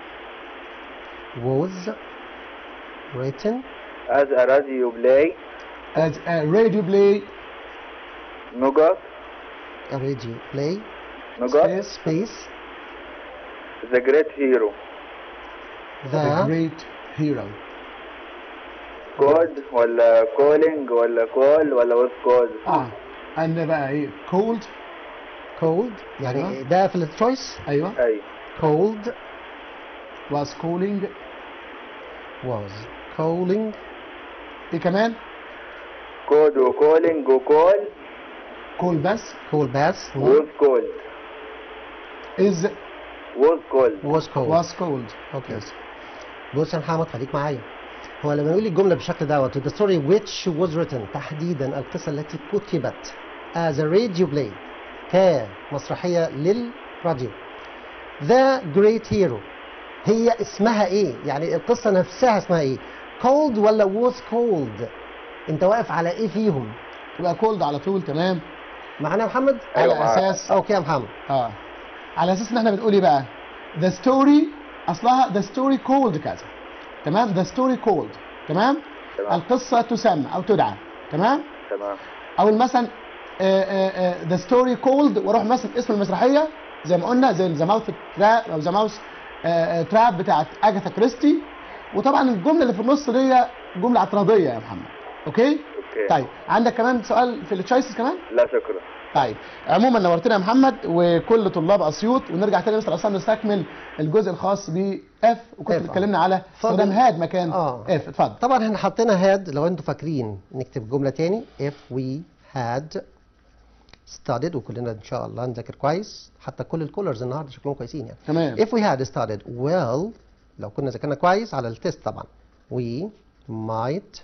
Speaker 2: was written
Speaker 4: as a radio play
Speaker 1: as a radio play
Speaker 4: نقف
Speaker 2: a radio play
Speaker 4: نقف
Speaker 2: space
Speaker 4: the great hero
Speaker 1: the
Speaker 2: the
Speaker 1: great hero
Speaker 4: code ولا calling ولا call ولا was called
Speaker 1: اه عندنا بقى ايه cold
Speaker 2: cold يعني
Speaker 1: أيوة.
Speaker 2: ده في التشويس
Speaker 1: ايوه
Speaker 4: أي
Speaker 2: cold
Speaker 1: was calling
Speaker 2: was calling
Speaker 1: ايه كمان
Speaker 4: code و calling و call
Speaker 1: call بس
Speaker 2: cool bass
Speaker 4: was called
Speaker 1: is
Speaker 4: was called
Speaker 2: was cold
Speaker 1: was called
Speaker 2: اوكي بص يا محمد خليك معايا هو لما يقول لي الجمله بالشكل دوت the story which was written تحديدا القصه التي كتبت as a radio play كمسرحيه للراديو the great hero هي اسمها ايه يعني القصه نفسها اسمها ايه cold ولا was cold انت واقف على ايه فيهم
Speaker 1: يبقى cold على طول تمام
Speaker 2: معانا يا محمد
Speaker 1: على
Speaker 4: أيوة معاك.
Speaker 1: اساس
Speaker 2: اوكي يا محمد
Speaker 1: اه على اساس ان احنا بنقول ايه بقى the story اصلها the story called كذا تمام the story called تمام
Speaker 4: تمام
Speaker 1: القصه تسمى او تدعى تمام
Speaker 4: تمام
Speaker 1: او مثلا آه، آه، آه، the story called واروح مثلا اسم المسرحيه زي ما قلنا زي ذا ماوث تراب او ذا ماوث تراب بتاعت اجاثا كريستي وطبعا الجمله اللي في النص دي جمله اعتراضيه يا محمد اوكي
Speaker 4: اوكي
Speaker 1: طيب عندك كمان سؤال في التشويسز كمان
Speaker 4: لا شكرا
Speaker 1: طيب عموما نورتنا يا محمد وكل طلاب اسيوط ونرجع تاني مستر عصام نستكمل الجزء الخاص ب اف وكنت
Speaker 2: F.
Speaker 1: بتكلمنا على
Speaker 2: اتفضل.
Speaker 1: استخدام هاد مكان
Speaker 2: آه.
Speaker 1: اف اتفضل
Speaker 2: طبعا احنا حطينا had لو انتوا فاكرين نكتب جمله تاني if we had studied وكلنا ان شاء الله نذاكر كويس حتى كل الكولرز النهارده شكلهم كويسين يعني
Speaker 1: تمام
Speaker 2: if we had studied well لو كنا ذاكرنا كويس على التست طبعا we might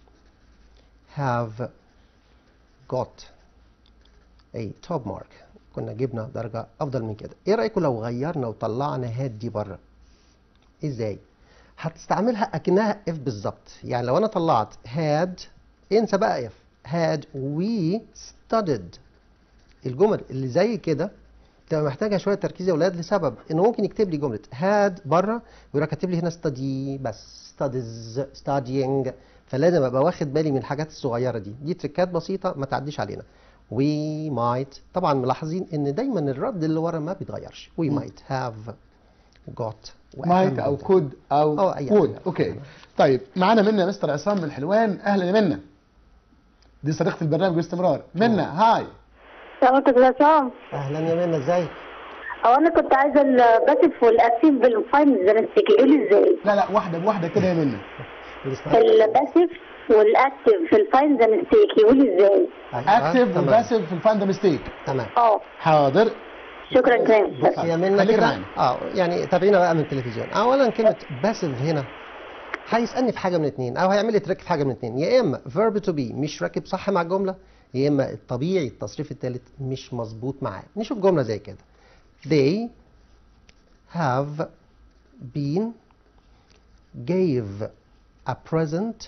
Speaker 2: have got a top mark كنا جبنا درجة أفضل من كده إيه رأيكم لو غيرنا وطلعنا هاد دي بره إزاي هتستعملها أكنها if بالظبط يعني لو أنا طلعت had انسى بقى if had we studied الجمل اللي زي كده تبقى محتاجه شويه تركيز يا اولاد لسبب انه ممكن يكتب لي جمله هاد بره ويروح كاتب لي هنا ستادي بس ستاديز ستادينج فلازم ابقى واخد بالي من الحاجات الصغيره دي دي تريكات بسيطه ما تعديش علينا we might طبعا ملاحظين ان دايما الرد اللي ورا ما بيتغيرش we might have got وأهم
Speaker 1: مايك
Speaker 2: من
Speaker 1: او
Speaker 2: ده.
Speaker 1: كود او
Speaker 2: أو أي
Speaker 1: وود
Speaker 2: حاجة.
Speaker 1: اوكي طيب معانا منا مستر عصام من الحلوان اهلا يا منا دي صديقه البرنامج باستمرار منا هاي
Speaker 3: سلامتك يا عصام
Speaker 2: اهلا يا منى ازيك
Speaker 3: هو انا كنت عايزه الباسف والاكتيف بالفاين زنستيك يقولوا ازاي
Speaker 1: لا لا واحده بواحده كده يا منى
Speaker 3: الباسف والاكتيف في الفاين زنستيك يقولوا ازاي
Speaker 1: اكتف
Speaker 2: تمام.
Speaker 1: وباسف في الفاند ميستيك
Speaker 2: تمام
Speaker 3: اه
Speaker 1: حاضر
Speaker 3: شكرا كريم
Speaker 2: بص يا منى
Speaker 1: خليك
Speaker 2: كده
Speaker 1: معانا.
Speaker 2: اه يعني تابعينا بقى من التلفزيون اولا كلمه باسيف هنا هيسالني في حاجه من اتنين او هيعمل لي تريك في حاجه من اتنين يا اما فيرب تو بي مش راكب صح مع الجمله يا اما الطبيعي التصريف الثالث مش مظبوط معاه نشوف جمله زي كده they have been gave a present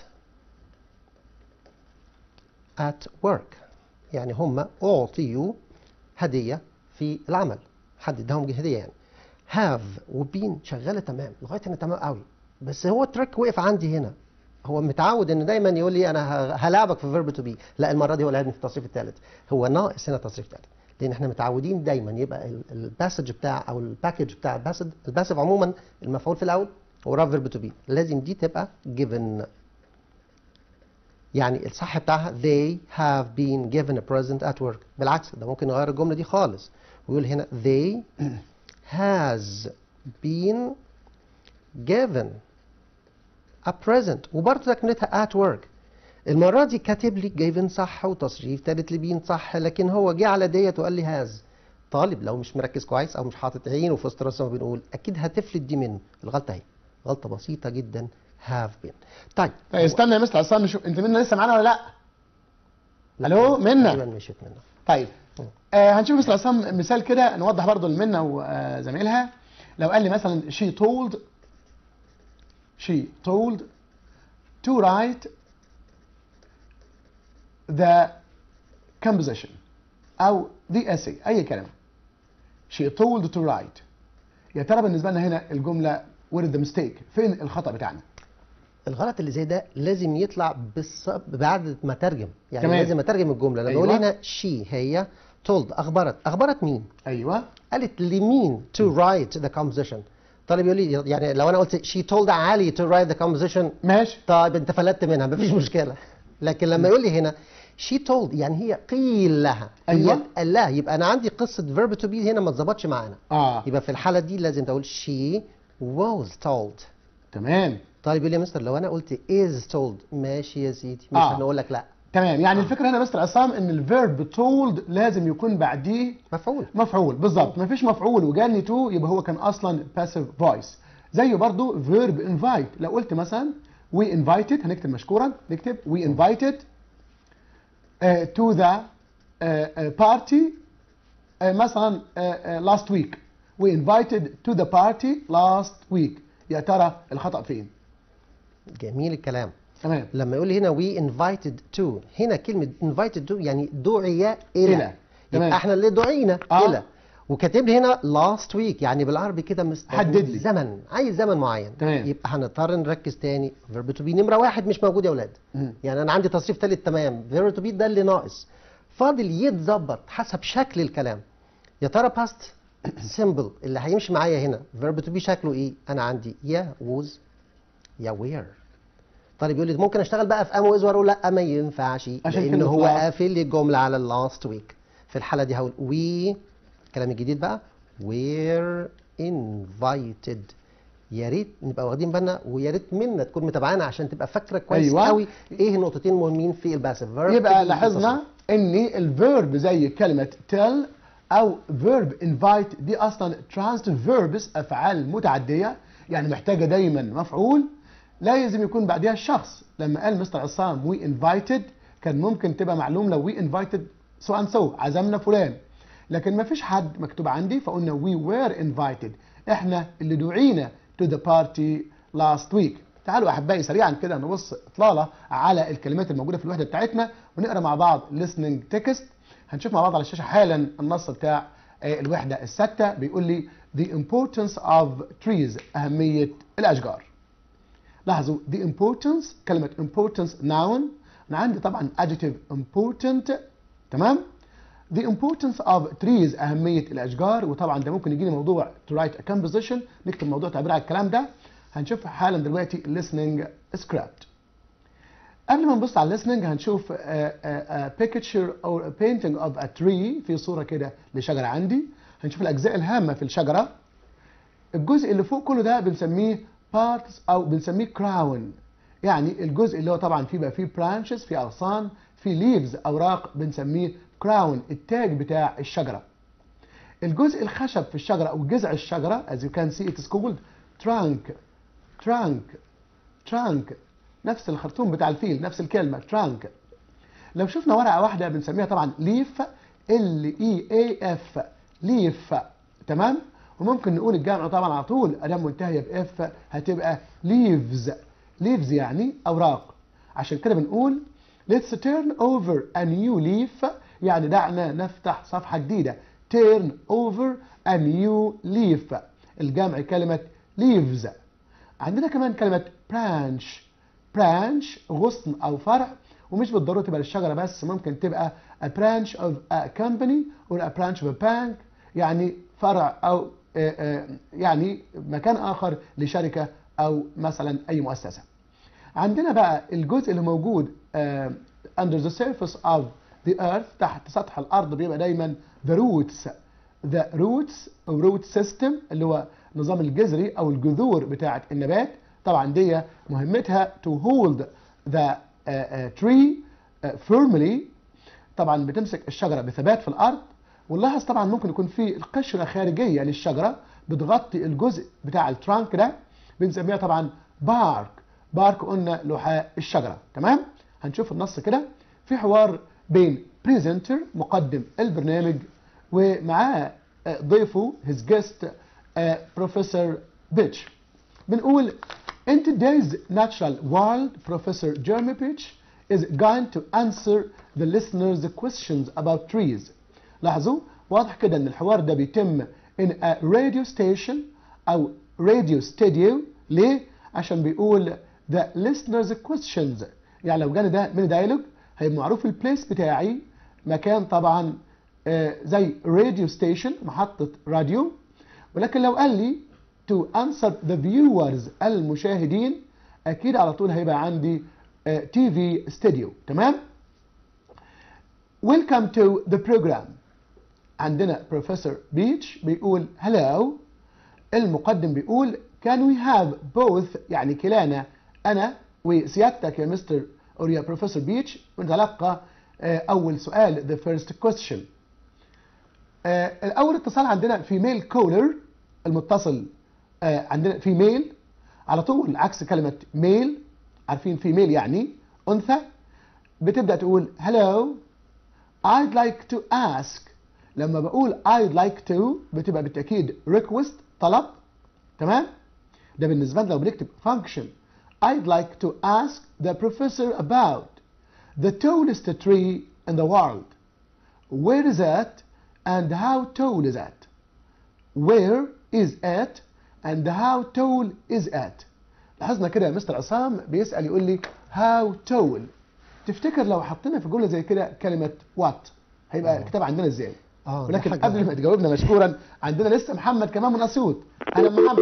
Speaker 2: at work يعني هم أعطيوا هدية في العمل حد اداهم هدية يعني have وبين شغالة تمام لغاية هنا تمام قوي بس هو التريك وقف عندي هنا هو متعود ان دايما يقول لي انا ه- هلاعبك في فيرب تو بي لا المره دي هو لعبني في التصريف الثالث هو ناقص هنا تصريف ثالث لان احنا متعودين دايما يبقى الباسج بتاع او الباكج بتاع الباسج الباسف عموما المفعول في الاول وراه فيرب تو بي لازم دي تبقى given يعني الصح بتاعها they have been given a present at work بالعكس ده ممكن نغير الجملة دي خالص ويقول هنا they has been given a present وبرضه تكملتها at work المرة دي كاتب لي given صح وتصريف تالت لبين صح لكن هو جه على ديت وقال لي has طالب لو مش مركز كويس او مش حاطط عين وفي وسط راسه ما بنقول اكيد هتفلت دي منه الغلطة اهي غلطة بسيطة جدا have been طيب
Speaker 1: طيب استنى يا مستر عصام نشوف انت منى لسه معانا ولا لا؟ الو
Speaker 2: تقريبا
Speaker 1: منى
Speaker 2: مشيت منه
Speaker 1: طيب آه هنشوف مستر عصام مثال كده نوضح برضو لمنى وزميلها لو قال لي مثلا she told she told to write the composition او the essay اي كلمه she told to write يا ترى بالنسبه لنا هنا الجمله where is the mistake فين الخطا بتاعنا
Speaker 2: الغلط اللي زي ده لازم يطلع بالص... بعد ما ترجم يعني
Speaker 1: تمام.
Speaker 2: لازم اترجم الجمله لما
Speaker 1: أيوة.
Speaker 2: اقول هنا شي هي told اخبرت اخبرت مين
Speaker 1: ايوه
Speaker 2: قالت لمين to write the composition طالب يقول لي يعني لو انا قلت she told علي to write the composition
Speaker 1: ماشي
Speaker 2: طيب انت فلتت منها مفيش مشكله لكن لما يقول لي هنا she told يعني هي قيل لها
Speaker 1: أيوة.
Speaker 2: هي قال لها يبقى انا عندي قصه verb to be هنا ما اتظبطش معانا
Speaker 1: اه
Speaker 2: يبقى في الحاله دي لازم تقول she was told
Speaker 1: تمام
Speaker 2: طيب يقول لي يا مستر لو انا قلت is told ماشي يا سيدي مش
Speaker 1: آه.
Speaker 2: هنقول لك لا
Speaker 1: تمام يعني الفكره هنا مستر عصام ان الفيرب تولد لازم يكون بعديه
Speaker 2: مفعول
Speaker 1: مفعول بالظبط ما فيش مفعول وجالني تو يبقى هو كان اصلا باسيف فويس زيه برضو فيرب انفايت لو قلت مثلا we invited هنكتب مشكورا نكتب we invited uh, to the uh, uh, party uh, مثلا uh, uh, last week we invited to the party last week يا ترى الخطأ فين
Speaker 2: جميل الكلام
Speaker 1: تمام
Speaker 2: لما يقول لي هنا we invited to هنا كلمة invited to يعني دعي إلى
Speaker 1: إلى. تمام.
Speaker 2: يبقى احنا اللي دعينا
Speaker 1: آه.
Speaker 2: إلى وكاتب لي هنا last week يعني بالعربي كده مستني
Speaker 1: حدد لي.
Speaker 2: زمن عايز زمن معين
Speaker 1: تمام.
Speaker 2: يبقى هنضطر نركز تاني verb to be نمرة واحد مش موجود يا أولاد
Speaker 1: مم.
Speaker 2: يعني أنا عندي تصريف تالت تمام verb to be ده اللي ناقص فاضل يتظبط حسب شكل الكلام يا ترى past simple اللي هيمشي معايا هنا verb to be شكله ايه انا عندي يا was يا were طالب يقول لي ممكن اشتغل بقى في ام ويز واقول لا ما ينفعش
Speaker 1: عشان
Speaker 2: لان
Speaker 1: كده
Speaker 2: هو
Speaker 1: طلع.
Speaker 2: قافل لي الجمله على اللاست ويك في الحاله دي هقول we الكلام الجديد بقى were invited يا ريت نبقى واخدين بالنا ويا ريت منا تكون متابعانا عشان تبقى فاكره كويس
Speaker 1: أيوة.
Speaker 2: قوي ايه النقطتين المهمين في الباسيف فيرب
Speaker 1: يبقى لاحظنا ان الفيرب زي كلمه tell او verb invite دي اصلا transitive verbs افعال متعديه يعني محتاجه دايما مفعول لازم يكون بعدها الشخص لما قال مستر عصام we invited كان ممكن تبقى معلوم لو we invited so and so عزمنا فلان لكن ما فيش حد مكتوب عندي فقلنا we were invited احنا اللي دعينا to the party last week تعالوا احبائي سريعا كده نبص اطلاله على الكلمات الموجوده في الوحده بتاعتنا ونقرا مع بعض listening text هنشوف مع بعض على الشاشه حالا النص بتاع آه، الوحده السادسه بيقول لي the importance of trees اهميه الاشجار لاحظوا the importance كلمه importance noun انا عندي طبعا adjective important تمام the importance of trees أهمية الأشجار وطبعا ده ممكن يجيني موضوع to write a composition نكتب موضوع تعبير على الكلام ده هنشوف حالا دلوقتي listening script قبل ما نبص على listening هنشوف uh, uh, a picture or a painting of a tree في صورة كده لشجرة عندي هنشوف الاجزاء الهامه في الشجره الجزء اللي فوق كله ده بنسميه بارتس او بنسميه كراون يعني الجزء اللي هو طبعا فيه بقى فيه برانشز فيه اغصان فيه ليفز اوراق بنسميه كراون التاج بتاع الشجره الجزء الخشب في الشجره او جذع الشجره as you can see it is called trunk trunk trunk نفس الخرطوم بتاع الفيل نفس الكلمه trunk لو شفنا ورقه واحده بنسميها طبعا ليف ال اي اي اف ليف تمام وممكن نقول الجامعه طبعا على طول ادام منتهيه باف هتبقى ليفز ليفز يعني اوراق عشان كده بنقول let's turn over a new leaf يعني دعنا نفتح صفحه جديده turn over a new leaf الجمع كلمه leaves عندنا كمان كلمه branch branch غصن او فرع ومش بالضروره تبقى للشجره بس ممكن تبقى a branch of a company or a branch of a bank يعني فرع او آه، آه، يعني مكان اخر لشركه او مثلا اي مؤسسه. عندنا بقى الجزء اللي موجود آه، under the surface of the earth تحت سطح الارض بيبقى دايما the roots the roots او root system اللي هو نظام الجذري او الجذور بتاعه النبات طبعا دي مهمتها to hold the uh, uh, tree uh, firmly طبعا بتمسك الشجره بثبات في الارض ونلاحظ طبعا ممكن يكون في قشره خارجيه للشجره بتغطي الجزء بتاع الترانك ده بنسميها طبعا بارك بارك قلنا لحاء الشجره تمام هنشوف النص كده في حوار بين بريزنتر مقدم البرنامج ومعاه آه، ضيفه his guest بروفيسور بيتش بنقول In today's natural world, Professor Jeremy Pitch is going to answer the listeners' questions about trees. لاحظوا واضح كده ان الحوار ده بيتم in a radio station او radio studio ليه؟ عشان بيقول the listeners' questions يعني لو جانا ده من دايلوج هيبقى معروف البليس بتاعي مكان طبعا آه، زي راديو ستيشن محطة راديو ولكن لو قال لي to answer the viewers المشاهدين اكيد على طول هيبقى عندي تي في ستوديو تمام Welcome to the program عندنا بروفيسور بيتش بيقول hello المقدم بيقول can we have both يعني كلانا انا وسيادتك يا مستر او يا بروفيسور بيتش ونتلقى آه، اول سؤال the first question آه، الاول اتصال عندنا فيميل كولر المتصل آه، عندنا فيميل على طول عكس كلمة ميل عارفين فيميل يعني أنثى بتبدأ تقول hello I'd like to ask لما بقول I'd like to بتبقى بالتأكيد request طلب تمام ده بالنسبة لنا لو بنكتب function I'd like to ask the professor about the tallest tree in the world where is it and how tall is it where is it and how tall is it لاحظنا كده يا مستر عصام بيسأل يقول لي how tall تفتكر لو حطينا في جملة زي كده كلمة what هيبقى الكتاب عندنا ازاي
Speaker 2: اه دي
Speaker 1: ولكن
Speaker 2: حاجة
Speaker 1: قبل ما تجاوبنا مشكورا عندنا لسه محمد كمان من اسيوط اهلا محمد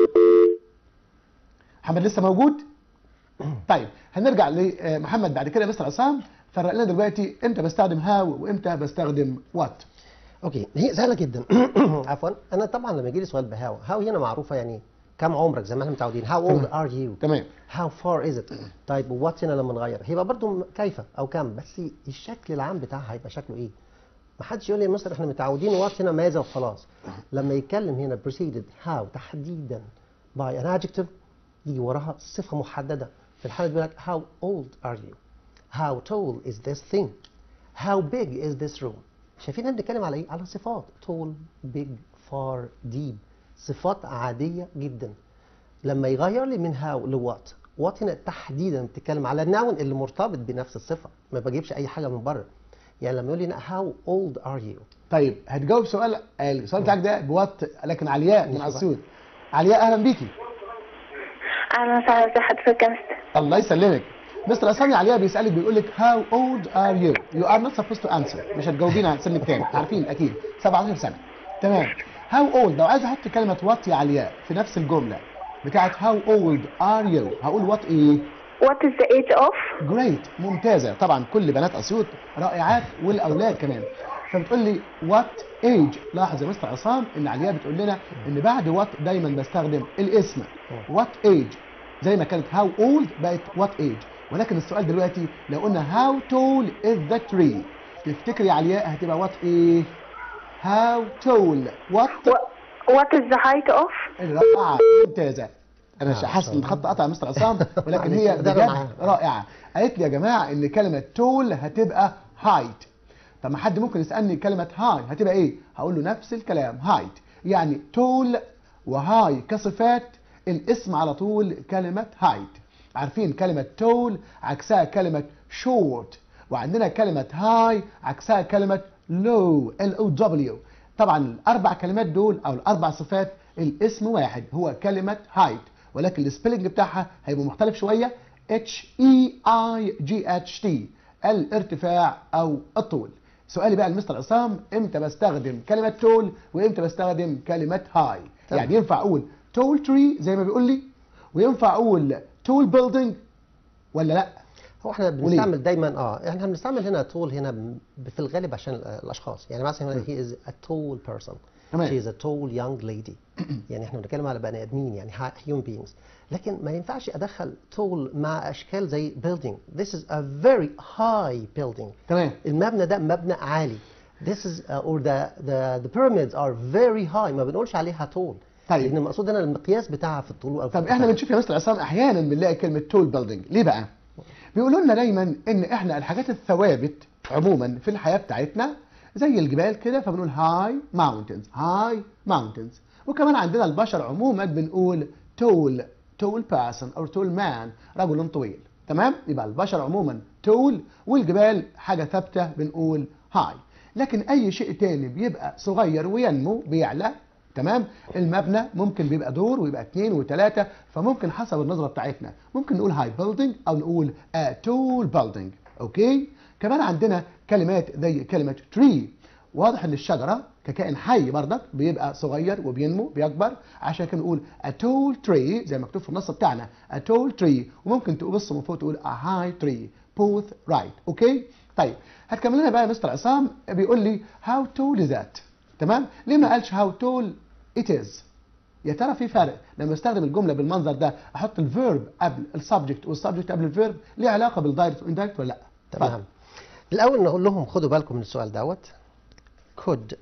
Speaker 1: محمد لسه موجود طيب هنرجع لمحمد بعد كده يا مستر عصام فرق لنا دلوقتي امتى بستخدم هاو وامتى بستخدم وات
Speaker 2: اوكي هي سهله جدا عفوا انا طبعا لما يجي لي سؤال بهاو هاو هنا معروفه يعني كم عمرك زي ما احنا متعودين هاو اولد
Speaker 1: تمام.
Speaker 2: ار يو
Speaker 1: تمام
Speaker 2: هاو فار از ات طيب وات هنا لما نغير هيبقى برضو كيف او كم بس الشكل العام بتاعها هيبقى شكله ايه ما حدش يقول لي يا مستر احنا متعودين وات هنا ماذا وخلاص لما يتكلم هنا preceded how تحديدا by an adjective يجي وراها صفه محدده في الحاله دي بيقول لك how old are you how tall is this thing how big is this room شايفين احنا بنتكلم على ايه على صفات tall big far deep صفات عاديه جدا لما يغير لي من هاو لوات وات هنا تحديدا بتتكلم على النون اللي مرتبط بنفس الصفه ما بجيبش اي حاجه من بره يعني لما يقول لي هاو اولد ار يو
Speaker 1: طيب هتجاوب سؤال السؤال بتاعك ده بوات لكن علياء من
Speaker 2: ماشي.
Speaker 1: اسيوط علياء اهلا بيكي
Speaker 3: اهلا وسهلا بحضرتك يا مستر
Speaker 1: الله يسلمك مستر اسامي علياء بيسالك بيقول لك هاو اولد ار يو يو ار نوت سبوست تو انسر مش هتجاوبين عن سنك كام عارفين اكيد 17 سنه تمام هاو اولد لو عايز احط كلمه وات يا علياء في نفس الجمله بتاعت هاو اولد ار يو هقول وات ايه
Speaker 3: What is the age of
Speaker 1: جريت ممتازه طبعا كل بنات اسيوط رائعات والاولاد كمان فبتقول لي وات ايج لاحظ يا مستر عصام ان علياء بتقول لنا ان بعد وات دايما بستخدم الاسم وات ايج زي ما كانت هاو اولد بقت وات ايج ولكن السؤال دلوقتي لو قلنا هاو تول از ذا تري تفتكري يا علياء هتبقى وات ايه هاو تول وات
Speaker 3: What is the height of
Speaker 1: الرائعه ممتازه انا
Speaker 2: آه،
Speaker 1: مش حاسس ان الخط قطع يا مستر عصام ولكن
Speaker 2: معلش،
Speaker 1: هي
Speaker 2: ده
Speaker 1: بجد
Speaker 2: معاها.
Speaker 1: رائعه قالت لي يا جماعه ان كلمه تول هتبقى هايت طب ما حد ممكن يسالني كلمه هاي هتبقى ايه هقول له نفس الكلام هايت يعني تول وهاي كصفات الاسم على طول كلمه هايت عارفين كلمه تول عكسها كلمه شورت وعندنا كلمه هاي عكسها كلمه لو ال او دبليو طبعا الاربع كلمات دول او الاربع صفات الاسم واحد هو كلمه هايت ولكن السبيلنج بتاعها هيبقى مختلف شويه اتش اي اي جي اتش تي الارتفاع او الطول سؤالي بقى لمستر عصام امتى بستخدم كلمه تول وامتى بستخدم كلمه هاي
Speaker 2: تمام.
Speaker 1: يعني ينفع اقول تول تري زي ما بيقول لي وينفع اقول تول بيلدينج ولا لا
Speaker 2: هو احنا بنستعمل دايما اه احنا بنستعمل هنا طول هنا ب- في الغالب عشان ال- الاشخاص يعني مثلا هنا he is a tall person
Speaker 1: تمام.
Speaker 2: she is a tall young lady يعني احنا بنتكلم على بني ادمين يعني hi- human beings لكن ما ينفعش ادخل tall مع اشكال زي building this is a very high building
Speaker 1: تمام
Speaker 2: المبنى ده مبنى عالي this is uh, or the the the pyramids are very high ما بنقولش عليها tall
Speaker 1: طيب.
Speaker 2: لان المقصود هنا المقياس بتاعها في الطول او في
Speaker 1: طب احنا
Speaker 2: الارتفاع.
Speaker 1: بنشوف يا مستر عصام احيانا بنلاقي كلمه تول بيلدينج ليه بقى بيقولوا لنا دايما ان احنا الحاجات الثوابت عموما في الحياه بتاعتنا زي الجبال كده فبنقول هاي ماونتنز هاي ماونتنز وكمان عندنا البشر عموما بنقول تول تول باسن او تول مان رجل طويل تمام يبقى البشر عموما تول والجبال حاجه ثابته بنقول هاي لكن اي شيء تاني بيبقى صغير وينمو بيعلى تمام المبنى ممكن بيبقى دور ويبقى اثنين وثلاثة فممكن حسب النظرة بتاعتنا ممكن نقول هاي بيلدينج او نقول تول بيلدينج اوكي كمان عندنا كلمات زي كلمة تري واضح ان الشجرة ككائن حي برضك بيبقى صغير وبينمو بيكبر عشان كده نقول a tall tree زي ما مكتوب في النص بتاعنا a tall tree وممكن تبص من فوق تقول a high tree both right اوكي طيب هتكمل لنا بقى يا مستر عصام بيقول لي how tall is that تمام ليه ما قالش how tall it is يا ترى في فرق لما استخدم الجمله بالمنظر ده احط الفيرب قبل السبجكت والسبجكت قبل الفيرب ليه علاقه بالدايركت والاندايركت ولا لا
Speaker 2: تمام الاول نقول لهم خدوا بالكم من السؤال دوت could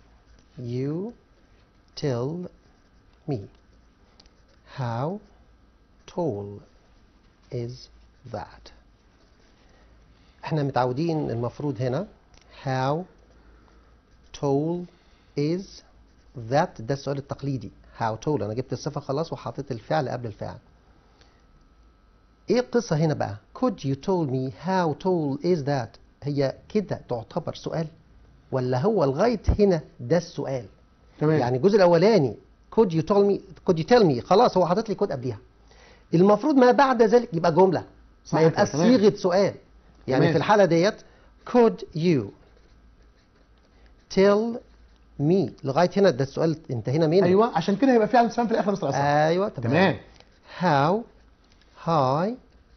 Speaker 2: you tell me how tall is that احنا متعودين المفروض هنا how tall is that ده السؤال التقليدي how tall انا جبت الصفه خلاص وحطيت الفعل قبل الفعل ايه القصه هنا بقى could you tell me how tall is that هي كده تعتبر سؤال ولا هو لغايه هنا ده السؤال
Speaker 1: تمام
Speaker 2: يعني الجزء الاولاني could you tell me could you tell me خلاص هو حاطط لي كود قبليها المفروض ما بعد ذلك يبقى جمله
Speaker 1: صح
Speaker 2: ما يبقى
Speaker 1: كده، تمام.
Speaker 2: صيغه سؤال يعني
Speaker 1: تمام.
Speaker 2: في الحاله ديت could you tell me لغايه هنا ده السؤال انتهينا منه
Speaker 1: ايوه عشان كده هيبقى في علامه استفهام في الاخر يا مستر عصام
Speaker 2: ايوه تمام
Speaker 1: تمام
Speaker 2: how high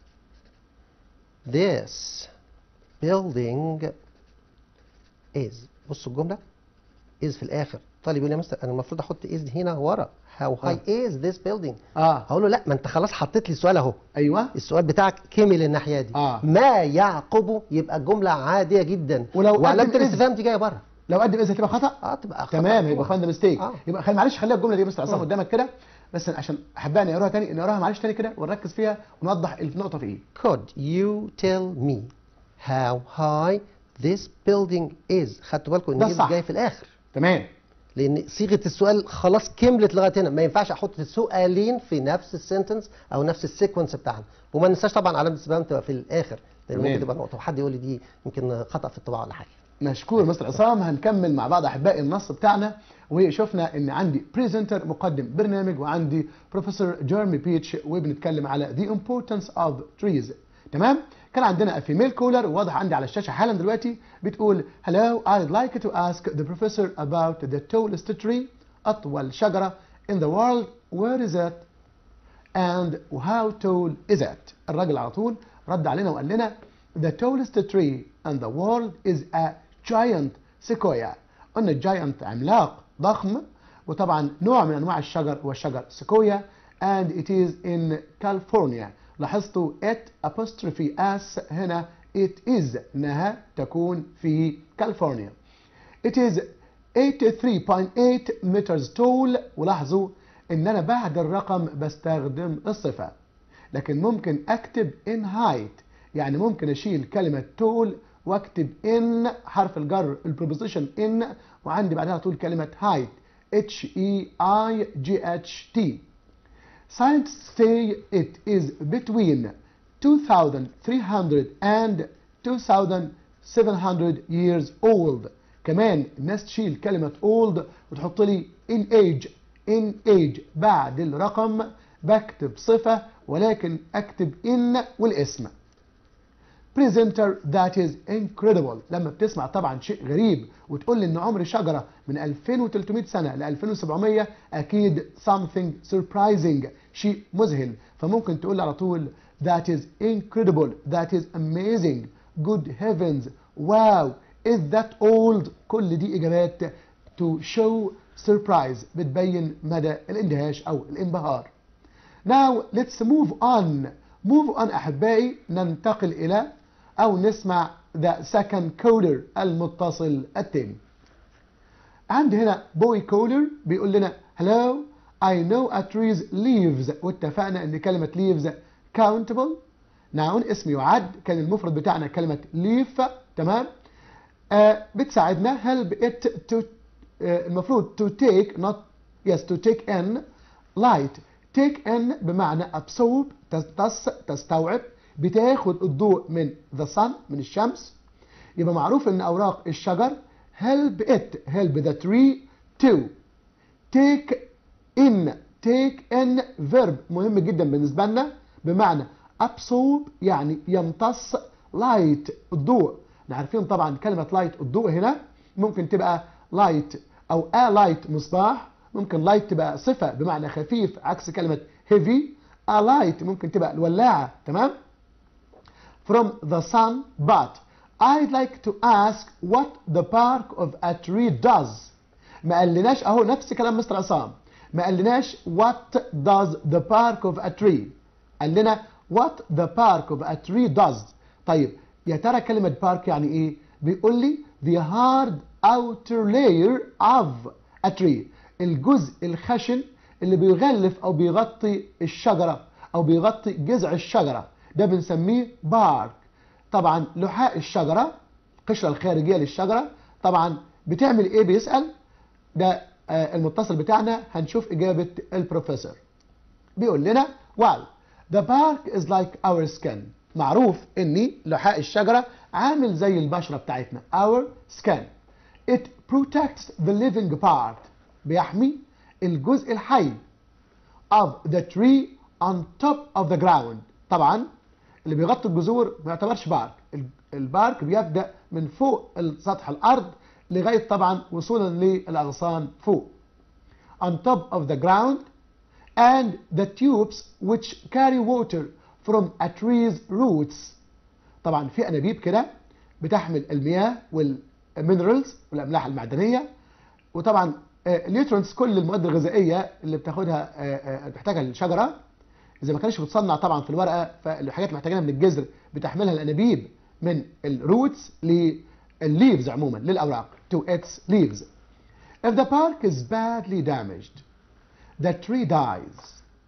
Speaker 2: this building is بصوا الجملة is في الآخر طالب يقول لي يا مستر أنا المفروض أحط is هنا ورا how high is this building
Speaker 1: اه
Speaker 2: هقول له لا ما أنت خلاص حطيت لي السؤال أهو
Speaker 1: ايوه
Speaker 2: السؤال بتاعك كمل الناحية دي
Speaker 1: آه.
Speaker 2: ما يعقبه يبقى جملة عادية جدا
Speaker 1: ولو
Speaker 2: وعلامة
Speaker 1: قدم is-
Speaker 2: الاستفهام دي جاية بره
Speaker 1: لو قدم اذا تبقى خطا
Speaker 2: اه تبقى خطأ
Speaker 1: تمام هيبقى
Speaker 2: طبعاً.
Speaker 1: فاند ميستيك
Speaker 2: آه.
Speaker 1: يبقى خلي معلش خليها الجمله دي يا مستر عصام
Speaker 2: مم.
Speaker 1: قدامك كده بس عشان احبها نقراها تاني نقراها معلش تاني كده ونركز فيها ونوضح النقطه في ايه
Speaker 2: Could you tell me how high this building is خدتوا بالكم ان
Speaker 1: ده
Speaker 2: دي
Speaker 1: صح.
Speaker 2: جايه في الاخر
Speaker 1: تمام
Speaker 2: لان صيغه السؤال خلاص كملت لغايه هنا ما ينفعش احط سؤالين في نفس السنتنس او نفس السيكونس بتاعنا وما ننساش طبعا علامه الاستفهام تبقى في الاخر لان
Speaker 1: تمام.
Speaker 2: ممكن تبقى نقطه وحد يقول لي دي يمكن خطا في الطباعه ولا حاجه
Speaker 1: مشكور مستر عصام هنكمل مع بعض احبائي النص بتاعنا وشفنا ان عندي بريزنتر مقدم برنامج وعندي بروفيسور جيرمي بيتش وبنتكلم على the importance of trees تمام كان عندنا فيميل كولر واضح عندي على الشاشه حالا دلوقتي بتقول hello I'd like to ask the professor about the tallest tree اطول شجره in the world where is it and how tall is it الراجل على طول رد علينا وقال لنا the tallest tree in the world is a giant سيكويا قلنا الجاينت عملاق ضخم وطبعا نوع من انواع الشجر هو الشجر سيكويا and it is in California لاحظتوا it apostrophe s هنا it is انها تكون في كاليفورنيا it is 83.8 meters tall ولاحظوا ان انا بعد الرقم بستخدم الصفه لكن ممكن اكتب in height يعني ممكن اشيل كلمه tall واكتب in حرف الجر البروبوزيشن in وعندي بعدها طول كلمه height H E I G H T Scientists say it is between 2,300 and 2,700 years old. كمان الناس تشيل كلمة old وتحط لي in age in age بعد الرقم بكتب صفة ولكن أكتب in والاسم. presenter that is incredible لما بتسمع طبعا شيء غريب وتقول لي ان عمر شجره من 2300 سنه ل 2700 اكيد something surprising شيء مذهل فممكن تقول لي على طول that is incredible that is amazing good heavens wow is that old كل دي اجابات to show surprise بتبين مدى الاندهاش او الانبهار Now let's move on move on أحبائي ننتقل إلى أو نسمع the second coder المتصل التاني عندي هنا boy caller بيقول لنا hello I know a tree's leaves واتفقنا ان كلمة leaves countable noun اسم يعد كان المفرد بتاعنا كلمة leaf تمام آه بتساعدنا help it to آه المفروض to take not yes to take in light take in بمعنى absorb تستص تستوعب بتاخد الضوء من the sun من الشمس يبقى معروف ان اوراق الشجر help it help the tree to take in take in verb مهم جدا بالنسبه لنا بمعنى absorb يعني يمتص light الضوء عارفين طبعا كلمه light الضوء هنا ممكن تبقى light او a light مصباح ممكن light تبقى صفه بمعنى خفيف عكس كلمه heavy a light ممكن تبقى الولاعه تمام from the sun but I'd like to ask what the bark of a tree does ما قالناش اهو نفس كلام مستر عصام ما قالناش what does the bark of a tree قال لنا what the bark of a tree does طيب يا ترى كلمة bark يعني ايه بيقول لي the hard outer layer of a tree الجزء الخشن اللي بيغلف او بيغطي الشجرة او بيغطي جذع الشجرة ده بنسميه bark طبعا لحاء الشجرة القشرة الخارجية للشجرة طبعا بتعمل ايه بيسأل ده آه المتصل بتاعنا هنشوف إجابة البروفيسور بيقول لنا well the bark is like our skin معروف ان لحاء الشجرة عامل زي البشرة بتاعتنا our skin it protects the living part بيحمي الجزء الحي of the tree on top of the ground طبعا اللي بيغطي الجذور ما يعتبرش بارك البارك بيبدأ من فوق سطح الأرض لغاية طبعا وصولا للأغصان فوق on top of the ground and the tubes which carry water from a tree's roots طبعا في أنابيب كده بتحمل المياه والمينرالز والأملاح المعدنية وطبعا النيوترونز كل المواد الغذائية اللي بتاخدها بتحتاجها الشجرة إذا ما كانش بتصنع طبعا في الورقة فالحاجات محتاجينها من الجذر بتحملها الأنابيب من الروتس للليفز عموما للأوراق to its leaves. If the bark is badly damaged, the tree dies.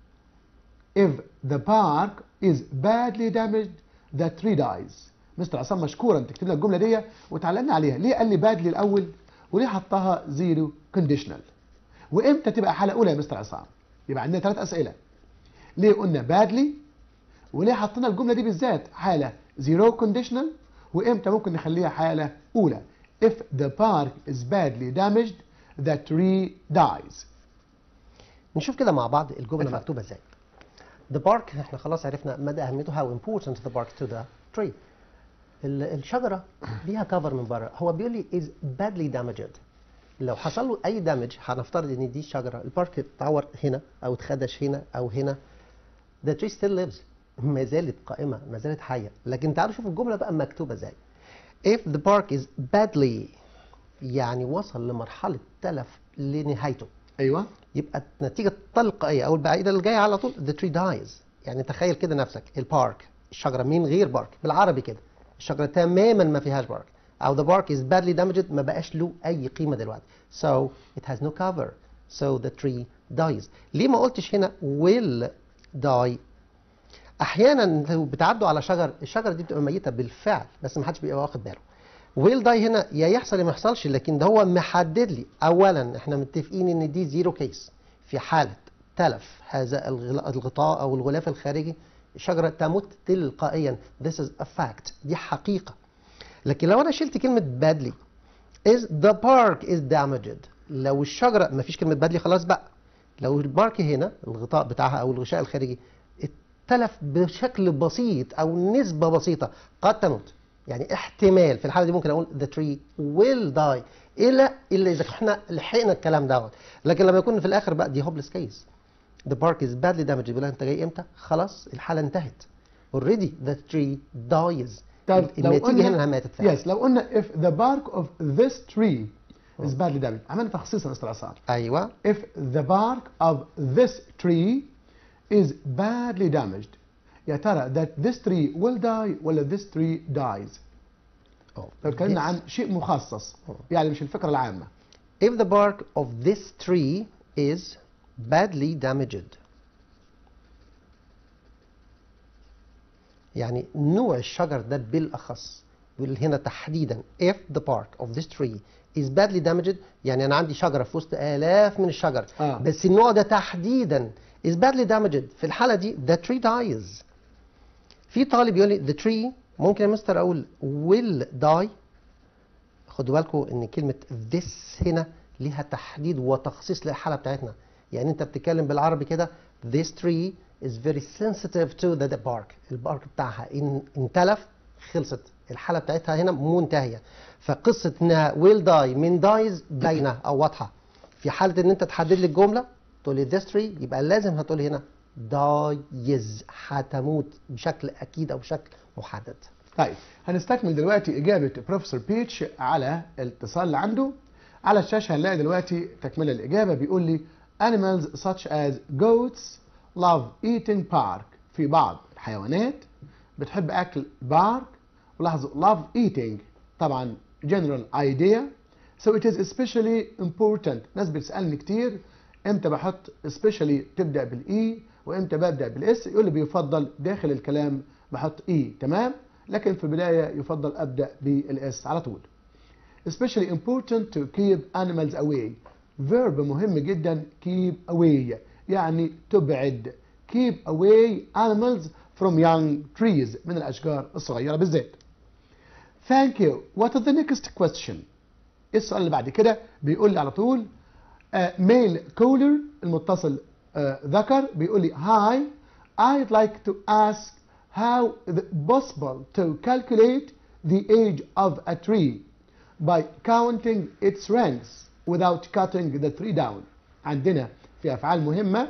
Speaker 1: If the bark is badly damaged, the tree dies. مستر عصام مشكورا تكتب لنا الجمله دي وتعلقنا عليها ليه قال لي بادلي الاول وليه حطها زيرو كونديشنال وامتى تبقى حاله اولى يا مستر عصام يبقى عندنا ثلاث اسئله ليه قلنا بادلي وليه حطينا الجمله دي بالذات حاله زيرو كونديشنال وامتى ممكن نخليها حاله اولى if the bark is badly damaged the tree dies
Speaker 2: نشوف كده مع بعض الجمله
Speaker 1: اتفضل.
Speaker 2: مكتوبه ازاي The bark احنا خلاص عرفنا مدى اهميته how important the bark to the tree ال- الشجره ليها كفر من بره هو بيقول لي is badly damaged لو حصل له اي دامج هنفترض ان دي الشجره البارك اتعور هنا او اتخدش هنا او هنا the tree still lives ما زالت قائمه ما زالت حيه لكن تعالوا شوفوا الجمله بقى مكتوبه ازاي if the bark is badly يعني وصل لمرحله تلف لنهايته
Speaker 1: ايوه
Speaker 2: يبقى النتيجه التلقائيه او البعيده اللي جايه على طول the tree dies يعني تخيل كده نفسك البارك الشجره من غير بارك بالعربي كده الشجره تماما ما فيهاش بارك او the bark is badly damaged ما بقاش له اي قيمه دلوقتي so it has no cover so the tree dies ليه ما قلتش هنا will die احيانا لو بتعدوا على شجر الشجره دي بتبقى ميته بالفعل بس ما حدش بيبقى واخد باله ويل داي هنا يا يحصل يا ما يحصلش لكن ده هو محدد لي اولا احنا متفقين ان دي زيرو كيس في حاله تلف هذا الغلا- الغطاء او الغلاف الخارجي الشجره تموت تلقائيا this is a fact دي حقيقه لكن لو انا شلت كلمه badly is the park is damaged لو الشجره ما فيش كلمه badly خلاص بقى لو البارك هنا الغطاء بتاعها او الغشاء الخارجي اتلف بشكل بسيط او نسبه بسيطه قد تموت يعني احتمال في الحاله دي ممكن اقول the tree will die الا الا اذا احنا لحقنا الكلام دوت لكن لما يكون في الاخر بقى دي hopeless case the park is badly damaged يقول لك انت جاي امتى خلاص الحاله انتهت already the tree dies
Speaker 1: طيب لو
Speaker 2: النتيجه
Speaker 1: قلنا
Speaker 2: هنا ماتت فعلا
Speaker 1: يس لو قلنا if the bark of this tree is badly damaged عملنا تخصيص يا مستر عصام
Speaker 2: ايوه
Speaker 1: if the bark of this tree is badly damaged يا ترى that this tree will die ولا this tree dies
Speaker 2: أوه.
Speaker 1: لو اتكلمنا
Speaker 2: Yes.
Speaker 1: عن شيء مخصص يعني مش الفكرة العامة
Speaker 2: if the bark of this tree is badly damaged يعني نوع الشجر ده بالأخص بيقول هنا تحديدا if the bark of this tree is badly damaged يعني أنا عندي شجرة في وسط آلاف من الشجر
Speaker 1: آه.
Speaker 2: بس النوع ده تحديدا is badly damaged في الحالة دي the tree dies في طالب يقول لي the tree ممكن يا مستر أقول will die خدوا بالكم ان كلمه this هنا ليها تحديد وتخصيص للحاله بتاعتنا يعني انت بتتكلم بالعربي كده this tree is very sensitive to the, the bark البارك بتاعها ان انتلف خلصت الحاله بتاعتها هنا منتهيه فقصه انها will die من dies باينه او واضحه في حاله ان انت تحدد لي الجمله تقول لي this tree يبقى لازم هتقول لي هنا dies هتموت بشكل اكيد او بشكل محدد
Speaker 1: طيب هنستكمل دلوقتي إجابة بروفيسور بيتش على الاتصال اللي عنده على الشاشة هنلاقي دلوقتي تكملة الإجابة بيقول لي animals such as goats love eating bark في بعض الحيوانات بتحب أكل بارك ولاحظوا love eating طبعا general idea so it is especially important ناس بتسألني كتير امتى بحط especially تبدأ بالإي وامتى ببدأ بالإس يقول لي بيفضل داخل الكلام بحط إي تمام لكن في البداية يفضل أبدأ بالإس على طول especially important to keep animals away verb مهم جدا keep away يعني تبعد keep away animals from young trees من الأشجار الصغيرة بالذات thank you what is the next question السؤال اللي بعد كده بيقول لي على طول ميل كولر المتصل آه، ذكر بيقول لي hi I'd like to ask how it possible to calculate the age of a tree by counting its ranks without cutting the tree down عندنا في أفعال مهمة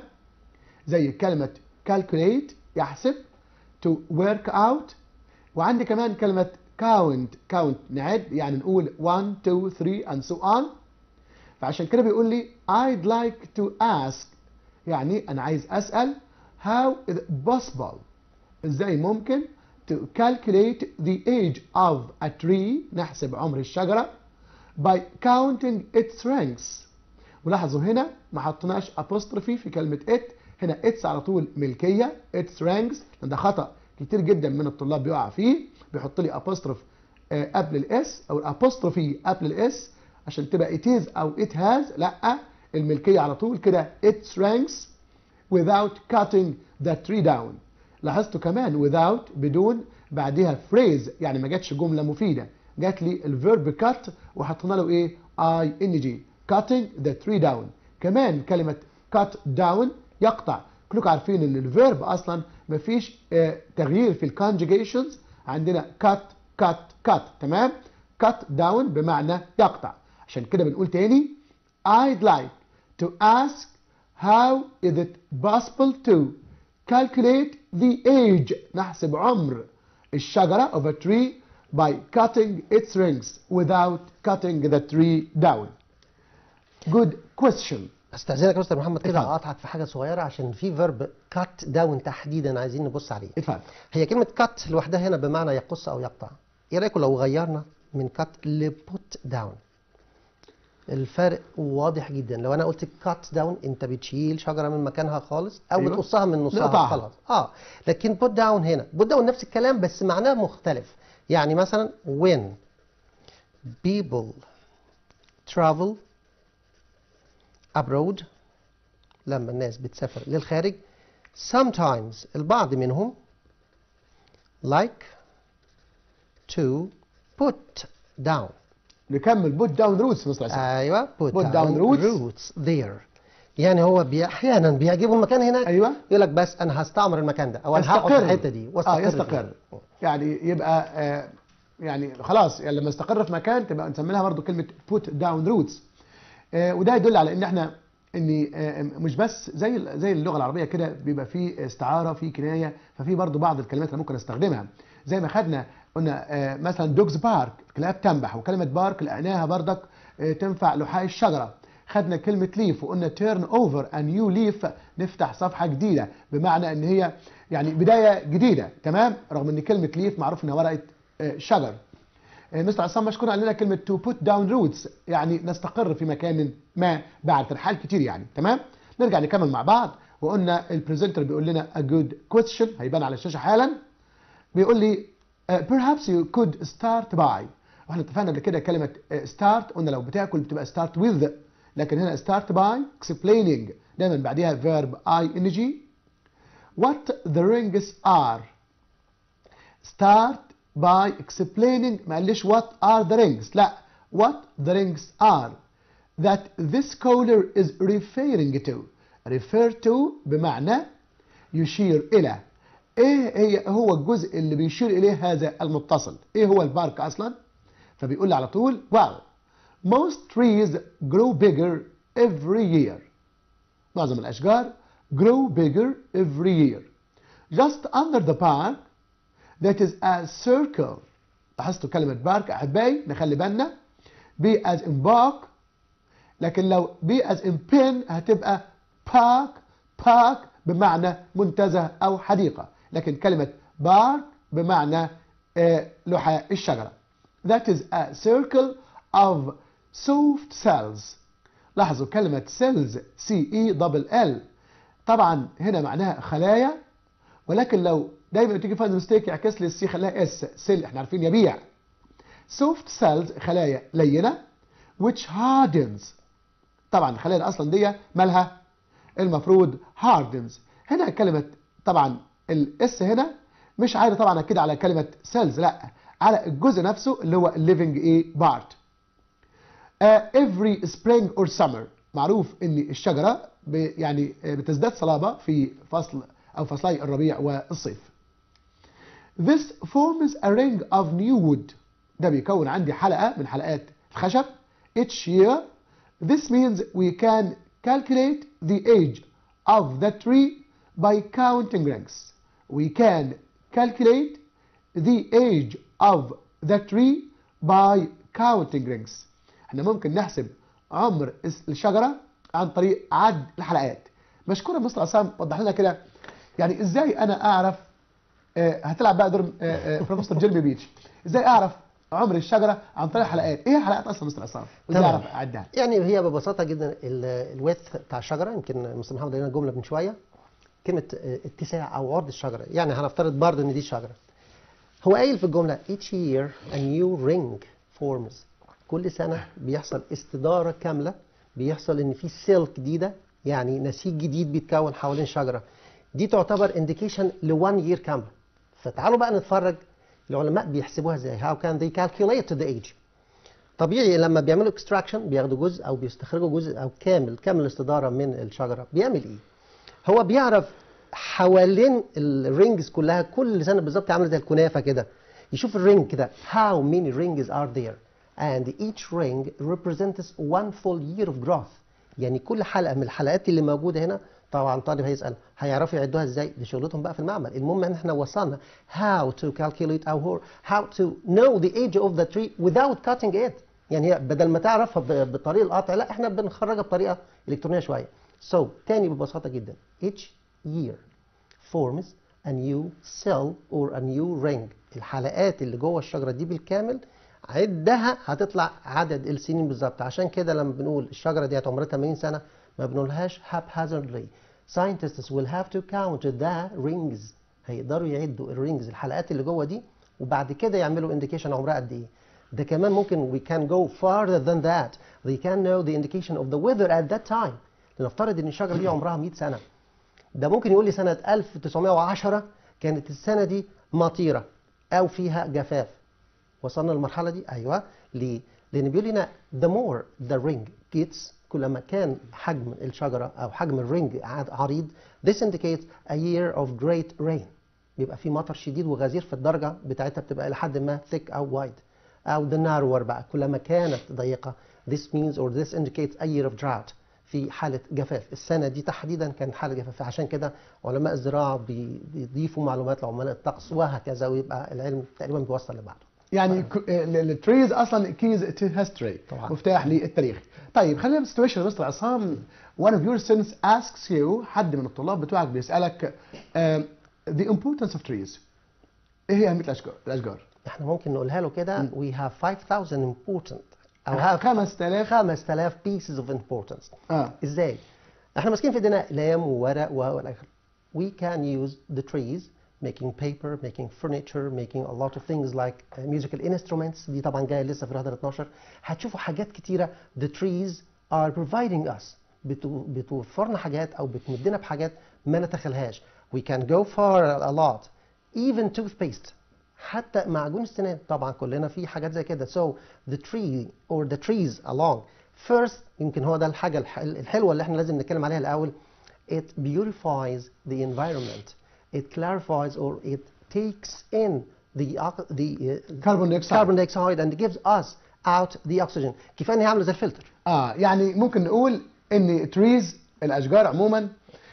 Speaker 1: زي كلمة calculate يحسب to work out وعندي كمان كلمة count count نعد يعني نقول 1 2 3 and so on فعشان كده بيقول لي I'd like to ask يعني أنا عايز أسأل how is it possible إزاي ممكن to calculate the age of a tree نحسب عمر الشجرة by counting its ranks ولاحظوا هنا ما حطيناش apostrophe في كلمة it هنا its على طول ملكية its ranks لأن ده خطأ كتير جدا من الطلاب بيقع فيه بيحط لي apostrophe آه، قبل الاس او الابوستروفي قبل الاس عشان تبقى it is او it has لا الملكية على طول كده its ranks without cutting the tree down لاحظتوا كمان without بدون بعدها phrase يعني ما جاتش جملة مفيدة جات لي الفيرب cut وحطينا له ايه I N G cutting the tree down كمان كلمة cut down يقطع كلكم عارفين ان الفيرب اصلا مفيش آه تغيير في الكونجيجيشنز عندنا cut cut cut تمام cut down بمعنى يقطع عشان كده بنقول تاني I'd like to ask how is it possible to calculate the age نحسب عمر الشجرة of a tree by cutting its rings without cutting the tree down good question
Speaker 2: استاذنك يا مستر محمد كده
Speaker 1: اتفضل.
Speaker 2: اقاطعك في حاجه صغيره عشان في فيرب كات داون تحديدا عايزين نبص عليه
Speaker 1: اتفضل
Speaker 2: هي كلمه كات لوحدها هنا بمعنى يقص او يقطع ايه رايكم لو غيرنا من كات لبوت داون الفرق واضح جدا لو انا قلت كات داون انت بتشيل شجره من مكانها خالص او
Speaker 1: أيوة.
Speaker 2: بتقصها من نصها
Speaker 1: نقطعها.
Speaker 2: خلاص اه لكن بوت داون هنا بوت داون نفس الكلام بس معناه مختلف يعني مثلا when people travel abroad لما الناس بتسافر للخارج sometimes البعض منهم like to put down
Speaker 1: نكمل put down roots مستر عصام
Speaker 2: ايوه put,
Speaker 1: Put down roots.
Speaker 2: roots there يعني هو بي احيانا بيعجبه المكان هناك
Speaker 1: أيوة.
Speaker 2: يقول لك بس انا هستعمر المكان ده او انا هقعد في الحته دي
Speaker 1: اه
Speaker 2: واستقر
Speaker 1: يستقر
Speaker 2: فيه.
Speaker 1: يعني يبقى آه يعني خلاص يعني لما استقر في مكان تبقى نسمي لها برضه كلمه put down roots آه وده يدل على ان احنا ان آه مش بس زي ال- زي اللغه العربيه كده بيبقى في استعاره في كنايه ففي برضه بعض الكلمات اللي ممكن استخدمها زي ما خدنا قلنا آه مثلا دوجز بارك كلاب تنبح وكلمه بارك لقيناها بردك آه تنفع لحاء الشجره خدنا كلمة ليف وقلنا تيرن اوفر ا نيو ليف نفتح صفحة جديدة بمعنى ان هي يعني بداية جديدة تمام رغم ان كلمة ليف معروف انها ورقة آه، شجر آه، مستر عصام مشكور قال لنا كلمة to put down roots يعني نستقر في مكان ما بعد ترحال كتير يعني تمام نرجع نكمل مع بعض وقلنا البريزنتر بيقول لنا a good question هيبان على الشاشة حالا بيقول لي uh, perhaps you could start by واحنا اتفقنا قبل كده كلمة uh, start قلنا لو بتاكل بتبقى start with لكن هنا start by explaining دايما بعديها verb ing what the rings are start by explaining ما قاليش what are the rings لا what the rings are that this caller is referring to refer to بمعنى يشير إلى إيه هي هو الجزء اللي بيشير إليه هذا المتصل إيه هو البارك أصلا فبيقول لي على طول well most trees grow bigger every year معظم الأشجار grow bigger every year just under the park that is a circle لاحظتوا كلمة بارك أحبائي نخلي بالنا be as in park لكن لو be as in pen هتبقى park park بمعنى منتزه أو حديقة لكن كلمة bark بمعنى آه، لحى الشجرة that is a circle of soft cells لاحظوا كلمة cells C E double L طبعا هنا معناها خلايا ولكن لو دايما تيجي فايند ميستيك يعكس لي السي خلاها اس سيل احنا عارفين يبيع soft cells خلايا لينة which hardens طبعا الخلايا اصلا دي مالها المفروض hardens هنا كلمة طبعا الاس هنا مش عايده طبعا كده على كلمة cells لا على الجزء نفسه اللي هو living ايه part uh, every spring or summer معروف ان الشجرة ب- يعني آه، بتزداد صلابة في فصل او فصلي الربيع والصيف This forms a ring of new wood ده بيكون عندي حلقة من حلقات الخشب each year this means we can calculate the age of the tree by counting rings we can calculate the age of the tree by counting rings احنا ممكن نحسب عمر الس- الشجرة عن طريق عد الحلقات مشكورة مستر عصام وضح لنا كده يعني ازاي انا اعرف آه، هتلعب بقى دور آه، آه، بروفيسور جيرمي بيتش ازاي اعرف عمر الشجره عن طريق الحلقات ايه الحلقات اصلا مستر عصام وازاي
Speaker 2: تمام.
Speaker 1: اعرف اعدها
Speaker 2: يعني هي ببساطه جدا الويث بتاع الشجره يمكن مستر محمد قال لنا جمله من شويه كلمه آه، اتساع او عرض الشجره يعني هنفترض برضه ان دي شجره هو قايل في الجمله each year a new ring forms كل سنه بيحصل استداره كامله بيحصل ان في سيل جديده يعني نسيج جديد بيتكون حوالين شجره دي تعتبر انديكيشن ل 1 year كامله فتعالوا بقى نتفرج العلماء بيحسبوها ازاي how can they calculate the age طبيعي لما بيعملوا اكستراكشن بياخدوا جزء او بيستخرجوا جزء او كامل كامل الاستداره من الشجره بيعمل ايه؟ هو بيعرف حوالين الرينجز كلها كل سنه بالظبط عامله زي الكنافه كده يشوف الرينج كده how many rings are there and each ring represents one full year of growth يعني كل حلقه من الحلقات اللي موجوده هنا طبعا طالب هيسال هيعرفوا يعدوها ازاي دي شغلتهم بقى في المعمل المهم ان احنا وصلنا how to calculate او how to know the age of the tree without cutting it يعني هي بدل ما تعرفها ب- بطريقه القطع لا احنا بنخرجها بطريقه الكترونيه شويه so تاني ببساطه جدا each year forms a new cell or a new ring الحلقات اللي جوه الشجره دي بالكامل عدها هتطلع عدد السنين بالظبط عشان كده لما بنقول الشجره دي عمرها 80 سنه ما بنقولهاش haphazardly scientists will have to count the rings هيقدروا يعدوا الرينجز الحلقات اللي جوه دي وبعد كده يعملوا indication عمرها قد ايه ده كمان ممكن we can go farther than that they can know the indication of the weather at that time لنفترض ان الشجره دي عمرها 100 سنه ده ممكن يقول لي سنة 1910 كانت السنة دي مطيرة أو فيها جفاف وصلنا للمرحلة دي أيوة ليه؟ لأن بيقول لنا the more the ring gets كلما كان حجم الشجرة أو حجم الرينج عاد- عريض this indicates a year of great rain بيبقى في مطر شديد وغزير في الدرجة بتاعتها بتبقى إلى حد ما thick أو wide أو the narrower بقى كلما كانت ضيقة this means or this indicates a year of drought في حالة جفاف السنة دي تحديدا كانت حالة جفاف عشان كده علماء الزراعة بي- بيضيفوا معلومات لعملاء الطقس وهكذا ويبقى العلم تقريبا بيوصل لبعضه
Speaker 1: يعني التريز اصلا كيز تو هيستوري
Speaker 2: طبعاً.
Speaker 1: مفتاح للتاريخ طيب خلينا في سيتويشن مستر عصام one of your students asks you حد من الطلاب بتوعك بيسالك um, the importance of trees ايه هي اهميه الاشجار الاشجار
Speaker 2: احنا ممكن نقولها له كده we have 5000 important أو have
Speaker 1: 5000
Speaker 2: 5000 pieces of importance
Speaker 1: اه
Speaker 2: ازاي؟ احنا ماسكين في ايدينا اقلام وورق و والى اخره. We can use the trees making paper, making furniture, making a lot of things like uh, musical instruments دي طبعا جايه لسه في الهدر 12 هتشوفوا حاجات كتيره the trees are providing us بتو- بتوفرنا حاجات او بتمدنا بحاجات ما نتخيلهاش. We can go far a lot even toothpaste حتى معجون السنان طبعا كلنا في حاجات زي كده so the tree or the trees along first يمكن هو ده الحاجة الح- الحلوة اللي احنا لازم نتكلم عليها الأول it purifies the environment it clarifies or it takes in the ox- the uh,
Speaker 1: كربون دايوكسيد
Speaker 2: carbon dioxide and gives us out the oxygen كفاية ان هي عاملة زي الفلتر
Speaker 1: اه يعني ممكن نقول ان تريز الاشجار عموما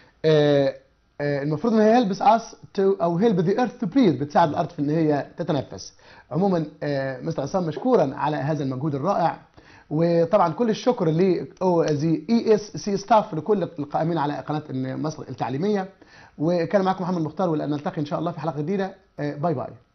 Speaker 1: آه آه المفروض ان هي هيلبس اس تو او هيلب ذا ايرث تو بريث بتساعد الارض في ان هي تتنفس عموما آه مستر عصام مشكورا على هذا المجهود الرائع وطبعا كل الشكر ل اي اس سي ستاف لكل القائمين على قناه مصر التعليميه وكان معكم محمد مختار ولان نلتقي ان شاء الله في حلقه جديده آه باي باي